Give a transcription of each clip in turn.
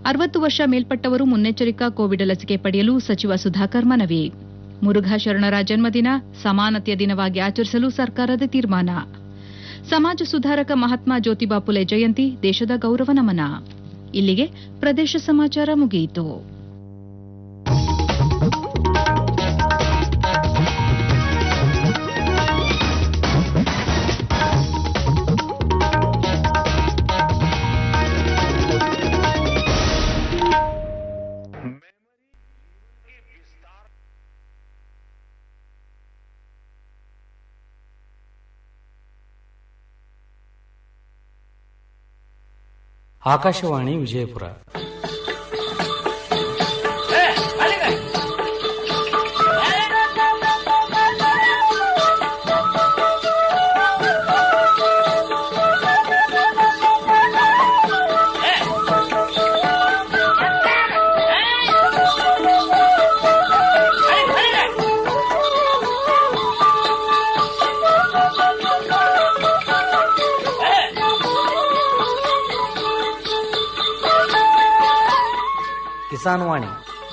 ಅರವತ್ತು ವರ್ಷ ಮೇಲ್ಪಟ್ಟವರು ಮುನ್ನೆಚ್ಚರಿಕಾ ಕೋವಿಡ್ ಲಸಿಕೆ ಪಡೆಯಲು ಸಚಿವ ಸುಧಾಕರ್ ಮನವಿ ಮುರುಘಾ ಶರಣರ ಜನ್ಮದಿನ ಸಮಾನತೆಯ ದಿನವಾಗಿ ಆಚರಿಸಲು ಸರ್ಕಾರದ ತೀರ್ಮಾನ ಸಮಾಜ ಸುಧಾರಕ ಮಹಾತ್ಮ ಜ್ಯೋತಿಬಾ ಫುಲೆ ಜಯಂತಿ ದೇಶದ ಗೌರವ ನಮನ ಇಲ್ಲಿಗೆ ಪ್ರದೇಶ ಸಮಾಚಾರ ಮುಗಿಯಿತು ಆಕಾಶವಾಣಿ ವಿಜಯಪುರ ಕಿಸಾನ್ ವಾಣಿ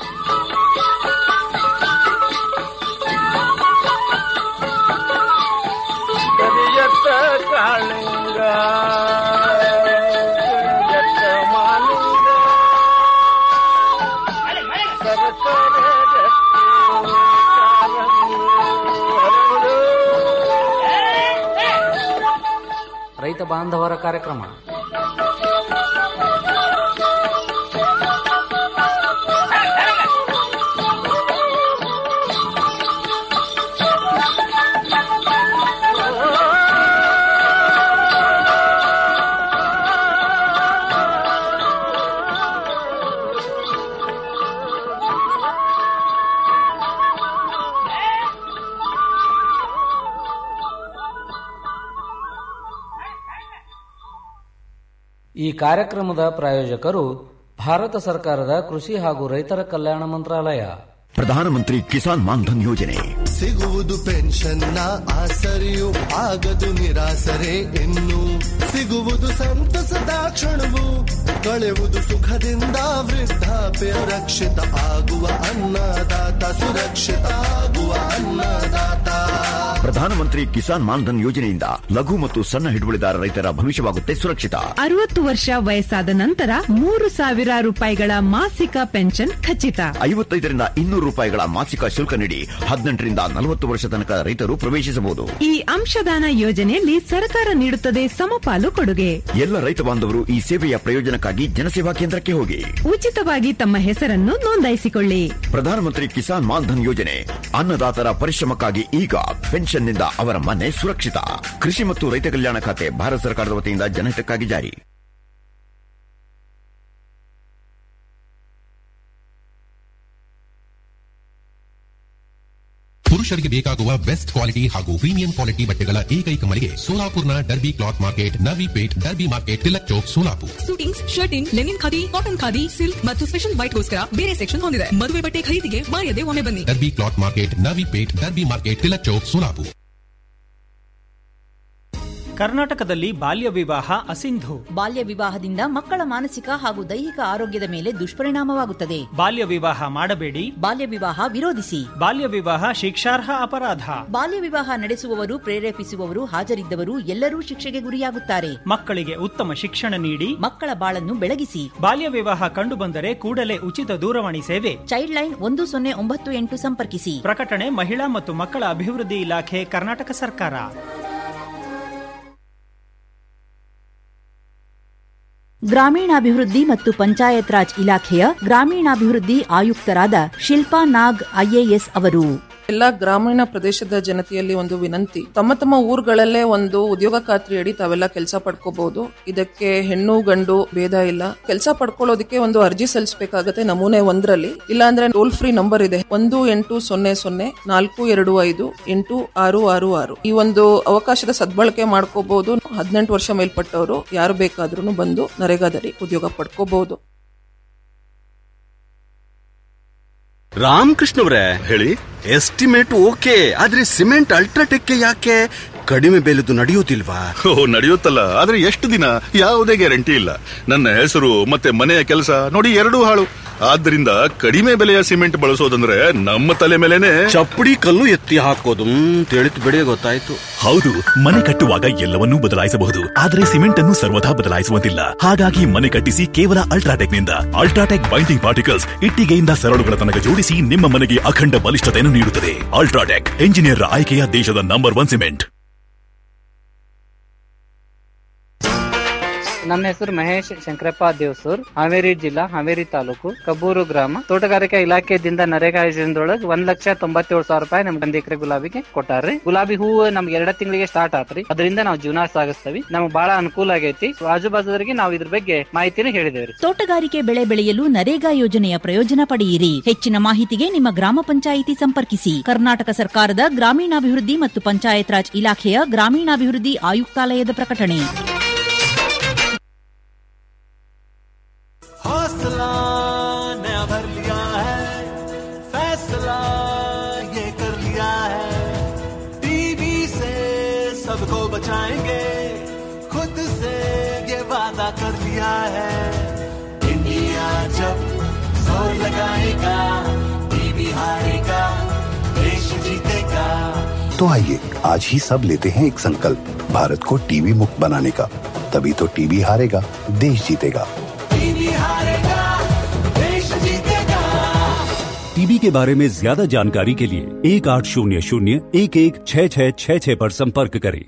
ಕರಿಯತ್ತ ಕಾಳಿಂಗ ಕರಿಯತ್ತ ಮಾಲಿಂಗ ಸರಸರ ರತ್ನ ಕಾಲಂಗಿ ಹರಡು. ರೈತ ಬಾಂಧವರ ಕಾರ್ಯಕ್ರಮ ಈ ಕಾರ್ಯಕ್ರಮದ ಪ್ರಾಯೋಜಕರು ಭಾರತ ಸರ್ಕಾರದ ಕೃಷಿ ಹಾಗೂ ರೈತರ ಕಲ್ಯಾಣ ಮಂತ್ರಾಲಯ ಪ್ರಧಾನಮಂತ್ರಿ ಕಿಸಾನ್ ಮಾನ್ಧನ್ ಯೋಜನೆ ಸಿಗುವುದು ಪೆನ್ಷನ್ನ ಆಸರೆಯು ಆಗದು ನಿರಾಸರೆ ಇನ್ನು ಸಿಗುವುದು ಸಂತಸದ ಕ್ಷಣವು ಕಳೆವುದು ಸುಖದಿಂದ ವೃದ್ಧಾಪ್ಯ ರಕ್ಷಿತ ಆಗುವ ಅನ್ನದಾತ ಸುರಕ್ಷಿತ ಆಗುವ ಅನ್ನದಾತ ಪ್ರಧಾನಮಂತ್ರಿ ಕಿಸಾನ್ ಮಾನ್ಧನ್ ಯೋಜನೆಯಿಂದ ಲಘು ಮತ್ತು ಸಣ್ಣ ಹಿಡುವಳಿದಾರ ರೈತರ ಭವಿಷ್ಯವಾಗುತ್ತೆ ಸುರಕ್ಷಿತ ಅರವತ್ತು ವರ್ಷ ವಯಸ್ಸಾದ ನಂತರ ಮೂರು ಸಾವಿರ ರೂಪಾಯಿಗಳ ಮಾಸಿಕ ಪೆನ್ಷನ್ ಖಚಿತ ಐವತ್ತೈದರಿಂದ ಇನ್ನೂರು ರೂಪಾಯಿಗಳ ಮಾಸಿಕ ಶುಲ್ಕ ನೀಡಿ ಹದಿನೆಂಟರಿಂದ ನಲವತ್ತು ವರ್ಷ ತನಕ ರೈತರು ಪ್ರವೇಶಿಸಬಹುದು ಈ ಅಂಶದಾನ ಯೋಜನೆಯಲ್ಲಿ ಸರ್ಕಾರ ನೀಡುತ್ತದೆ ಸಮಪಾಲು ಕೊಡುಗೆ ಎಲ್ಲ ರೈತ ಬಾಂಧವರು ಈ ಸೇವೆಯ ಪ್ರಯೋಜನಕ್ಕಾಗಿ ಜನಸೇವಾ ಕೇಂದ್ರಕ್ಕೆ ಹೋಗಿ ಉಚಿತವಾಗಿ ತಮ್ಮ ಹೆಸರನ್ನು ನೋಂದಾಯಿಸಿಕೊಳ್ಳಿ ಪ್ರಧಾನಮಂತ್ರಿ ಕಿಸಾನ್ ಮಾನ್ಧನ್ ಯೋಜನೆ ಅನ್ನದಾತರ ಪರಿಶ್ರಮಕ್ಕಾಗಿ ಈಗ ಪೆನ್ಷನ್ನಿಂದ ಅವರ ಮನೆ ಸುರಕ್ಷಿತ ಕೃಷಿ ಮತ್ತು ರೈತ ಕಲ್ಯಾಣ ಖಾತೆ ಭಾರತ ಸರ್ಕಾರದ ವತಿಯಿಂದ ಜನಹಿತಕ್ಕಾಗಿ ಜಾರಿ ಪುರುಷರಿಗೆ ಬೇಕಾಗುವ ಬೆಸ್ಟ್ ಕ್ವಾಲಿಟಿ ಹಾಗೂ ಪ್ರೀಮಿಯಂ ಕ್ವಾಲಿಟಿ ಬಟ್ಟೆಗಳ ಏಕೈಕ ಮಳಿಗೆ ಸೋಲಾಪುರ್ನ Derby cloth market Navi Peth Derby market Tilak Chowk Solapur suitings shirting linen khadi cotton khadi silk ಮತ್ತು ಸ್ಪೆಷಲ್ ವೈಟ್ಗೋಸ್ಕರ ಬೇರೆ ಸೆಕ್ಷನ್ ಹೊಂದಿದೆ ಮದುವೆ ಬಟ್ಟೆ ಖರೀದಿಗೆ ಮಾಯದೆ ಒಮ್ಮೆ ಬನ್ನಿ Derby cloth market Navi Peth Derby market Tilak Chowk Solapur ಕರ್ನಾಟಕದಲ್ಲಿ ಬಾಲ್ಯ ವಿವಾಹ ಅಸಿಂಧು ಬಾಲ್ಯ ವಿವಾಹದಿಂದ ಮಕ್ಕಳ ಮಾನಸಿಕ ಹಾಗೂ ದೈಹಿಕ ಆರೋಗ್ಯದ ಮೇಲೆ ದುಷ್ಪರಿಣಾಮವಾಗುತ್ತದೆ ಬಾಲ್ಯ ವಿವಾಹ ಮಾಡಬೇಡಿ ಬಾಲ್ಯ ವಿವಾಹ ವಿರೋಧಿಸಿ ಬಾಲ್ಯ ವಿವಾಹ ಶಿಕ್ಷಾರ್ಹ ಅಪರಾಧ ಬಾಲ್ಯ ವಿವಾಹ ನಡೆಸುವವರು ಪ್ರೇರೇಪಿಸುವವರು ಹಾಜರಿದ್ದವರು ಎಲ್ಲರೂ ಶಿಕ್ಷೆಗೆ ಗುರಿಯಾಗುತ್ತಾರೆ ಮಕ್ಕಳಿಗೆ ಉತ್ತಮ ಶಿಕ್ಷಣ ನೀಡಿ ಮಕ್ಕಳ ಬಾಳನ್ನು ಬೆಳಗಿಸಿ ಬಾಲ್ಯ ವಿವಾಹ ಕಂಡುಬಂದರೆ ಕೂಡಲೇ ಉಚಿತ ದೂರವಾಣಿ ಸೇವೆ ಚೈಲ್ಡ್ ಲೈನ್ ಒಂದು ಸೊನ್ನೆ ಒಂಬತ್ತು ಎಂಟು ಸಂಪರ್ಕಿಸಿ ಪ್ರಕಟಣೆ ಮಹಿಳಾ ಮತ್ತು ಮಕ್ಕಳ ಅಭಿವೃದ್ಧಿ ಇಲಾಖೆ ಕರ್ನಾಟಕ ಸರ್ಕಾರ ಗ್ರಾಮೀಣಾಭಿವೃದ್ಧಿ ಮತ್ತು ಪಂಚಾಯತ್ ರಾಜ್ ಇಲಾಖೆಯ ಗ್ರಾಮೀಣಾಭಿವೃದ್ಧಿ ಆಯುಕ್ತರಾದ ಶಿಲ್ಪಾ ನಾಗ್ ಐಎಎಸ್ ಅವರು ಎಲ್ಲ ಗ್ರಾಮೀಣ ಪ್ರದೇಶದ ಜನತೆಯಲ್ಲಿ ಒಂದು ವಿನಂತಿ ತಮ್ಮ ತಮ್ಮ ಊರುಗಳಲ್ಲೇ ಒಂದು ಉದ್ಯೋಗ ಖಾತ್ರಿಯಡಿ ತಾವೆಲ್ಲ ಕೆಲಸ ಪಡ್ಕೋಬಹುದು ಇದಕ್ಕೆ ಹೆಣ್ಣು ಗಂಡು ಭೇದ ಇಲ್ಲ ಕೆಲಸ ಪಡ್ಕೊಳ್ಳೋದಕ್ಕೆ ಒಂದು ಅರ್ಜಿ ಸಲ್ಲಿಸಬೇಕಾಗತ್ತೆ ನಮೂನೆ ಒಂದರಲ್ಲಿ ಇಲ್ಲಾಂದ್ರೆ ಟೋಲ್ ಫ್ರೀ ನಂಬರ್ ಇದೆ ಒಂದು ಎಂಟು ಸೊನ್ನೆ ಸೊನ್ನೆ ನಾಲ್ಕು ಎರಡು ಐದು ಎಂಟು ಆರು ಆರು ಆರು ಈ ಒಂದು ಅವಕಾಶದ ಸದ್ಬಳಕೆ ಮಾಡ್ಕೋಬಹುದು ಹದಿನೆಂಟು ವರ್ಷ ಮೇಲ್ಪಟ್ಟವರು ಯಾರು ಬೇಕಾದ್ರೂ ಬಂದು ನರೇಗಾದರಿ ಉದ್ಯೋಗ ಪಡ್ಕೋಬಹುದು ರಾಮಕೃಷ್ಣ ಅವರೇ ಹೇಳಿ ಎಸ್ಟಿಮೇಟ್ ಓಕೆ ಆದ್ರೆ ಸಿಮೆಂಟ್ ಅಲ್ಟ್ರಾಟೆಕ್ ಯಾಕೆ ಕಡಿಮೆ ಬೆಲೆದು ನಡೆಯುವುದಿಲ್ವಾ ಓ ನಡೆಯುತ್ತಲ್ಲ ಆದ್ರೆ ಎಷ್ಟು ದಿನ ಯಾವುದೇ ಗ್ಯಾರಂಟಿ ಇಲ್ಲ ನನ್ನ ಹೆಸರು ಮತ್ತೆ ಮನೆಯ ಕೆಲಸ ನೋಡಿ ಎರಡೂ ಹಾಳು ಆದ್ರಿಂದ ಕಡಿಮೆ ಬೆಲೆಯ ಸಿಮೆಂಟ್ ಬಳಸೋದಂದ್ರೆ ನಮ್ಮ ತಲೆ ಮೇಲೆನೆ ಚಪ್ಪಡಿ ಕಲ್ಲು ಎತ್ತಿ ಹಾಕೋದು ತಿಳಿತು ಬಿಡಿ ಗೊತ್ತಾಯ್ತು ಹೌದು ಮನೆ ಕಟ್ಟುವಾಗ ಎಲ್ಲವನ್ನೂ ಬದಲಾಯಿಸಬಹುದು ಆದರೆ ಸಿಮೆಂಟ್ ಅನ್ನು ಸರ್ವದಾ ಬದಲಾಯಿಸುವಂತಿಲ್ಲ ಹಾಗಾಗಿ ಮನೆ ಕಟ್ಟಿಸಿ ಕೇವಲ ಅಲ್ಟ್ರಾಟೆಕ್ ನಿಂದ ಅಲ್ಟ್ರಾಟೆಕ್ ಬೈಂಡಿಂಗ್ ಪಾರ್ಟಿಕಲ್ಸ್ ಇಟ್ಟಿಗೆಯಿಂದ ಸರಳುಗಳ ತನಕ ಜೋಡಿಸಿ ನಿಮ್ಮ ಮನೆಗೆ ಅಖಂಡ ಬಲಿಷ್ಠತೆಯನ್ನು ನೀಡುತ್ತದೆ ಅಲ್ಟ್ರಾಟೆಕ್ ಎಂಜಿನಿಯರ್ ಆಯ್ಕೆಯ ದೇಶದ ನಂಬರ್ ಒನ್ ಸಿಮೆಂಟ್ ನನ್ನ ಹೆಸರು ಮಹೇಶ್ ಶಂಕರಪ್ಪ ದೇವಸೂರ್ ಹಾವೇರಿ ಜಿಲ್ಲಾ ಹಾವೇರಿ ತಾಲೂಕು ಕಬ್ಬೂರು ಗ್ರಾಮ ತೋಟಗಾರಿಕಾ ಇಲಾಖೆದಿಂದ ನರೇಗಾ ಯೋಜನೆದೊಳಗ ಒಂದ್ ಲಕ್ಷ ತೊಂಬತ್ತೇಳು ಸಾವಿರ ರೂಪಾಯಿ ನಮ್ಗೆ ಒಂದ್ ಎಕರೆ ಗುಲಾಬಿಗೆ ಕೊಟ್ಟಾರ್ರಿ ಗುಲಾಬಿ ಹೂವು ನಮ್ಗೆ ಎರಡ ತಿಂಗಳಿಗೆ ಸ್ಟಾರ್ಟ್ ಆತ್ರಿ ಅದರಿಂದ ನಾವು ಜೀವನ ಸಾಗಿಸ್ತೀವಿ ನಮ್ಗೆ ಬಹಳ ಅನುಕೂಲ ಆಗೈತಿ ಆಜು ಬಾಜುದವರಿಗೆ ನಾವು ಇದ್ರ ಬಗ್ಗೆ ಮಾಹಿತಿನ ಹೇಳಿದೇವ್ರಿ ತೋಟಗಾರಿಕೆ ಬೆಳೆ ಬೆಳೆಯಲು ನರೇಗಾ ಯೋಜನೆಯ ಪ್ರಯೋಜನ ಪಡೆಯಿರಿ ಹೆಚ್ಚಿನ ಮಾಹಿತಿಗೆ ನಿಮ್ಮ ಗ್ರಾಮ ಪಂಚಾಯಿತಿ ಸಂಪರ್ಕಿಸಿ ಕರ್ನಾಟಕ ಸರ್ಕಾರದ ಗ್ರಾಮೀಣಾಭಿವೃದ್ಧಿ ಮತ್ತು ಪಂಚಾಯತ್ ರಾಜ್ ಇಲಾಖೆಯ ಗ್ರಾಮೀಣಾಭಿವೃದ್ಧಿ ಆಯುಕ್ತಾಲಯದ ಪ್ರಕಟಣೆ हौसला नया भर लिया है फैसला ये कर लिया है टीवी से सबको बचाएंगे खुद से ये वादा कर लिया है इंडिया जब जोर लगाएगा टीवी हारेगा देश जीतेगा तो आइए आज ही सब लेते हैं एक संकल्प भारत को टीवी मुक्त बनाने का तभी तो टीवी हारेगा देश जीतेगा टीवी हारेगा देश जीतेगा टीबी के बारे में ज्यादा जानकारी के लिए एक आठ शून्य शून्य एक एक छः छः छः छः पर संपर्क करें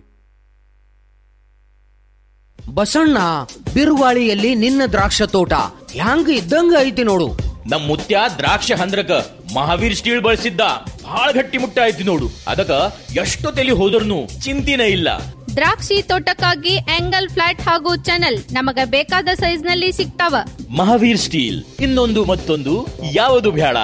ಬಸಣ್ಣ ಬಿರುಗಾಳಿಯಲ್ಲಿ ನಿನ್ನ ದ್ರಾಕ್ಷ ತೋಟ ಹ್ಯಾಂಗ ಇದ್ದಂಗ ಐತಿ ನೋಡು ನಮ್ ಮುತ್ಯ ದ್ರಾಕ್ಷ ಹಂದ್ರಕ ಮಹಾವೀರ್ ಸ್ಟೀಲ್ ಬಳಸಿದ್ದ ಬಹಳ ಗಟ್ಟಿ ಮುಟ್ಟ ಐತಿ ನೋಡು ಅದಕ್ಕ ಎಷ್ಟು ತಲಿ ಹೋದ್ರೂ ಚಿಂತಿನೇ ಇಲ್ಲ ದ್ರಾಕ್ಷಿ ತೋಟಕ್ಕಾಗಿ ಆಂಗಲ್ ಫ್ಲಾಟ್ ಹಾಗೂ ಚಾನಲ್ ನಮಗ ಬೇಕಾದ ಸೈಜ್ ನಲ್ಲಿ ಸಿಗ್ತಾವ ಮಹಾವೀರ್ ಸ್ಟೀಲ್ ಇನ್ನೊಂದು ಮತ್ತೊಂದು ಯಾವುದು ಬೇಡ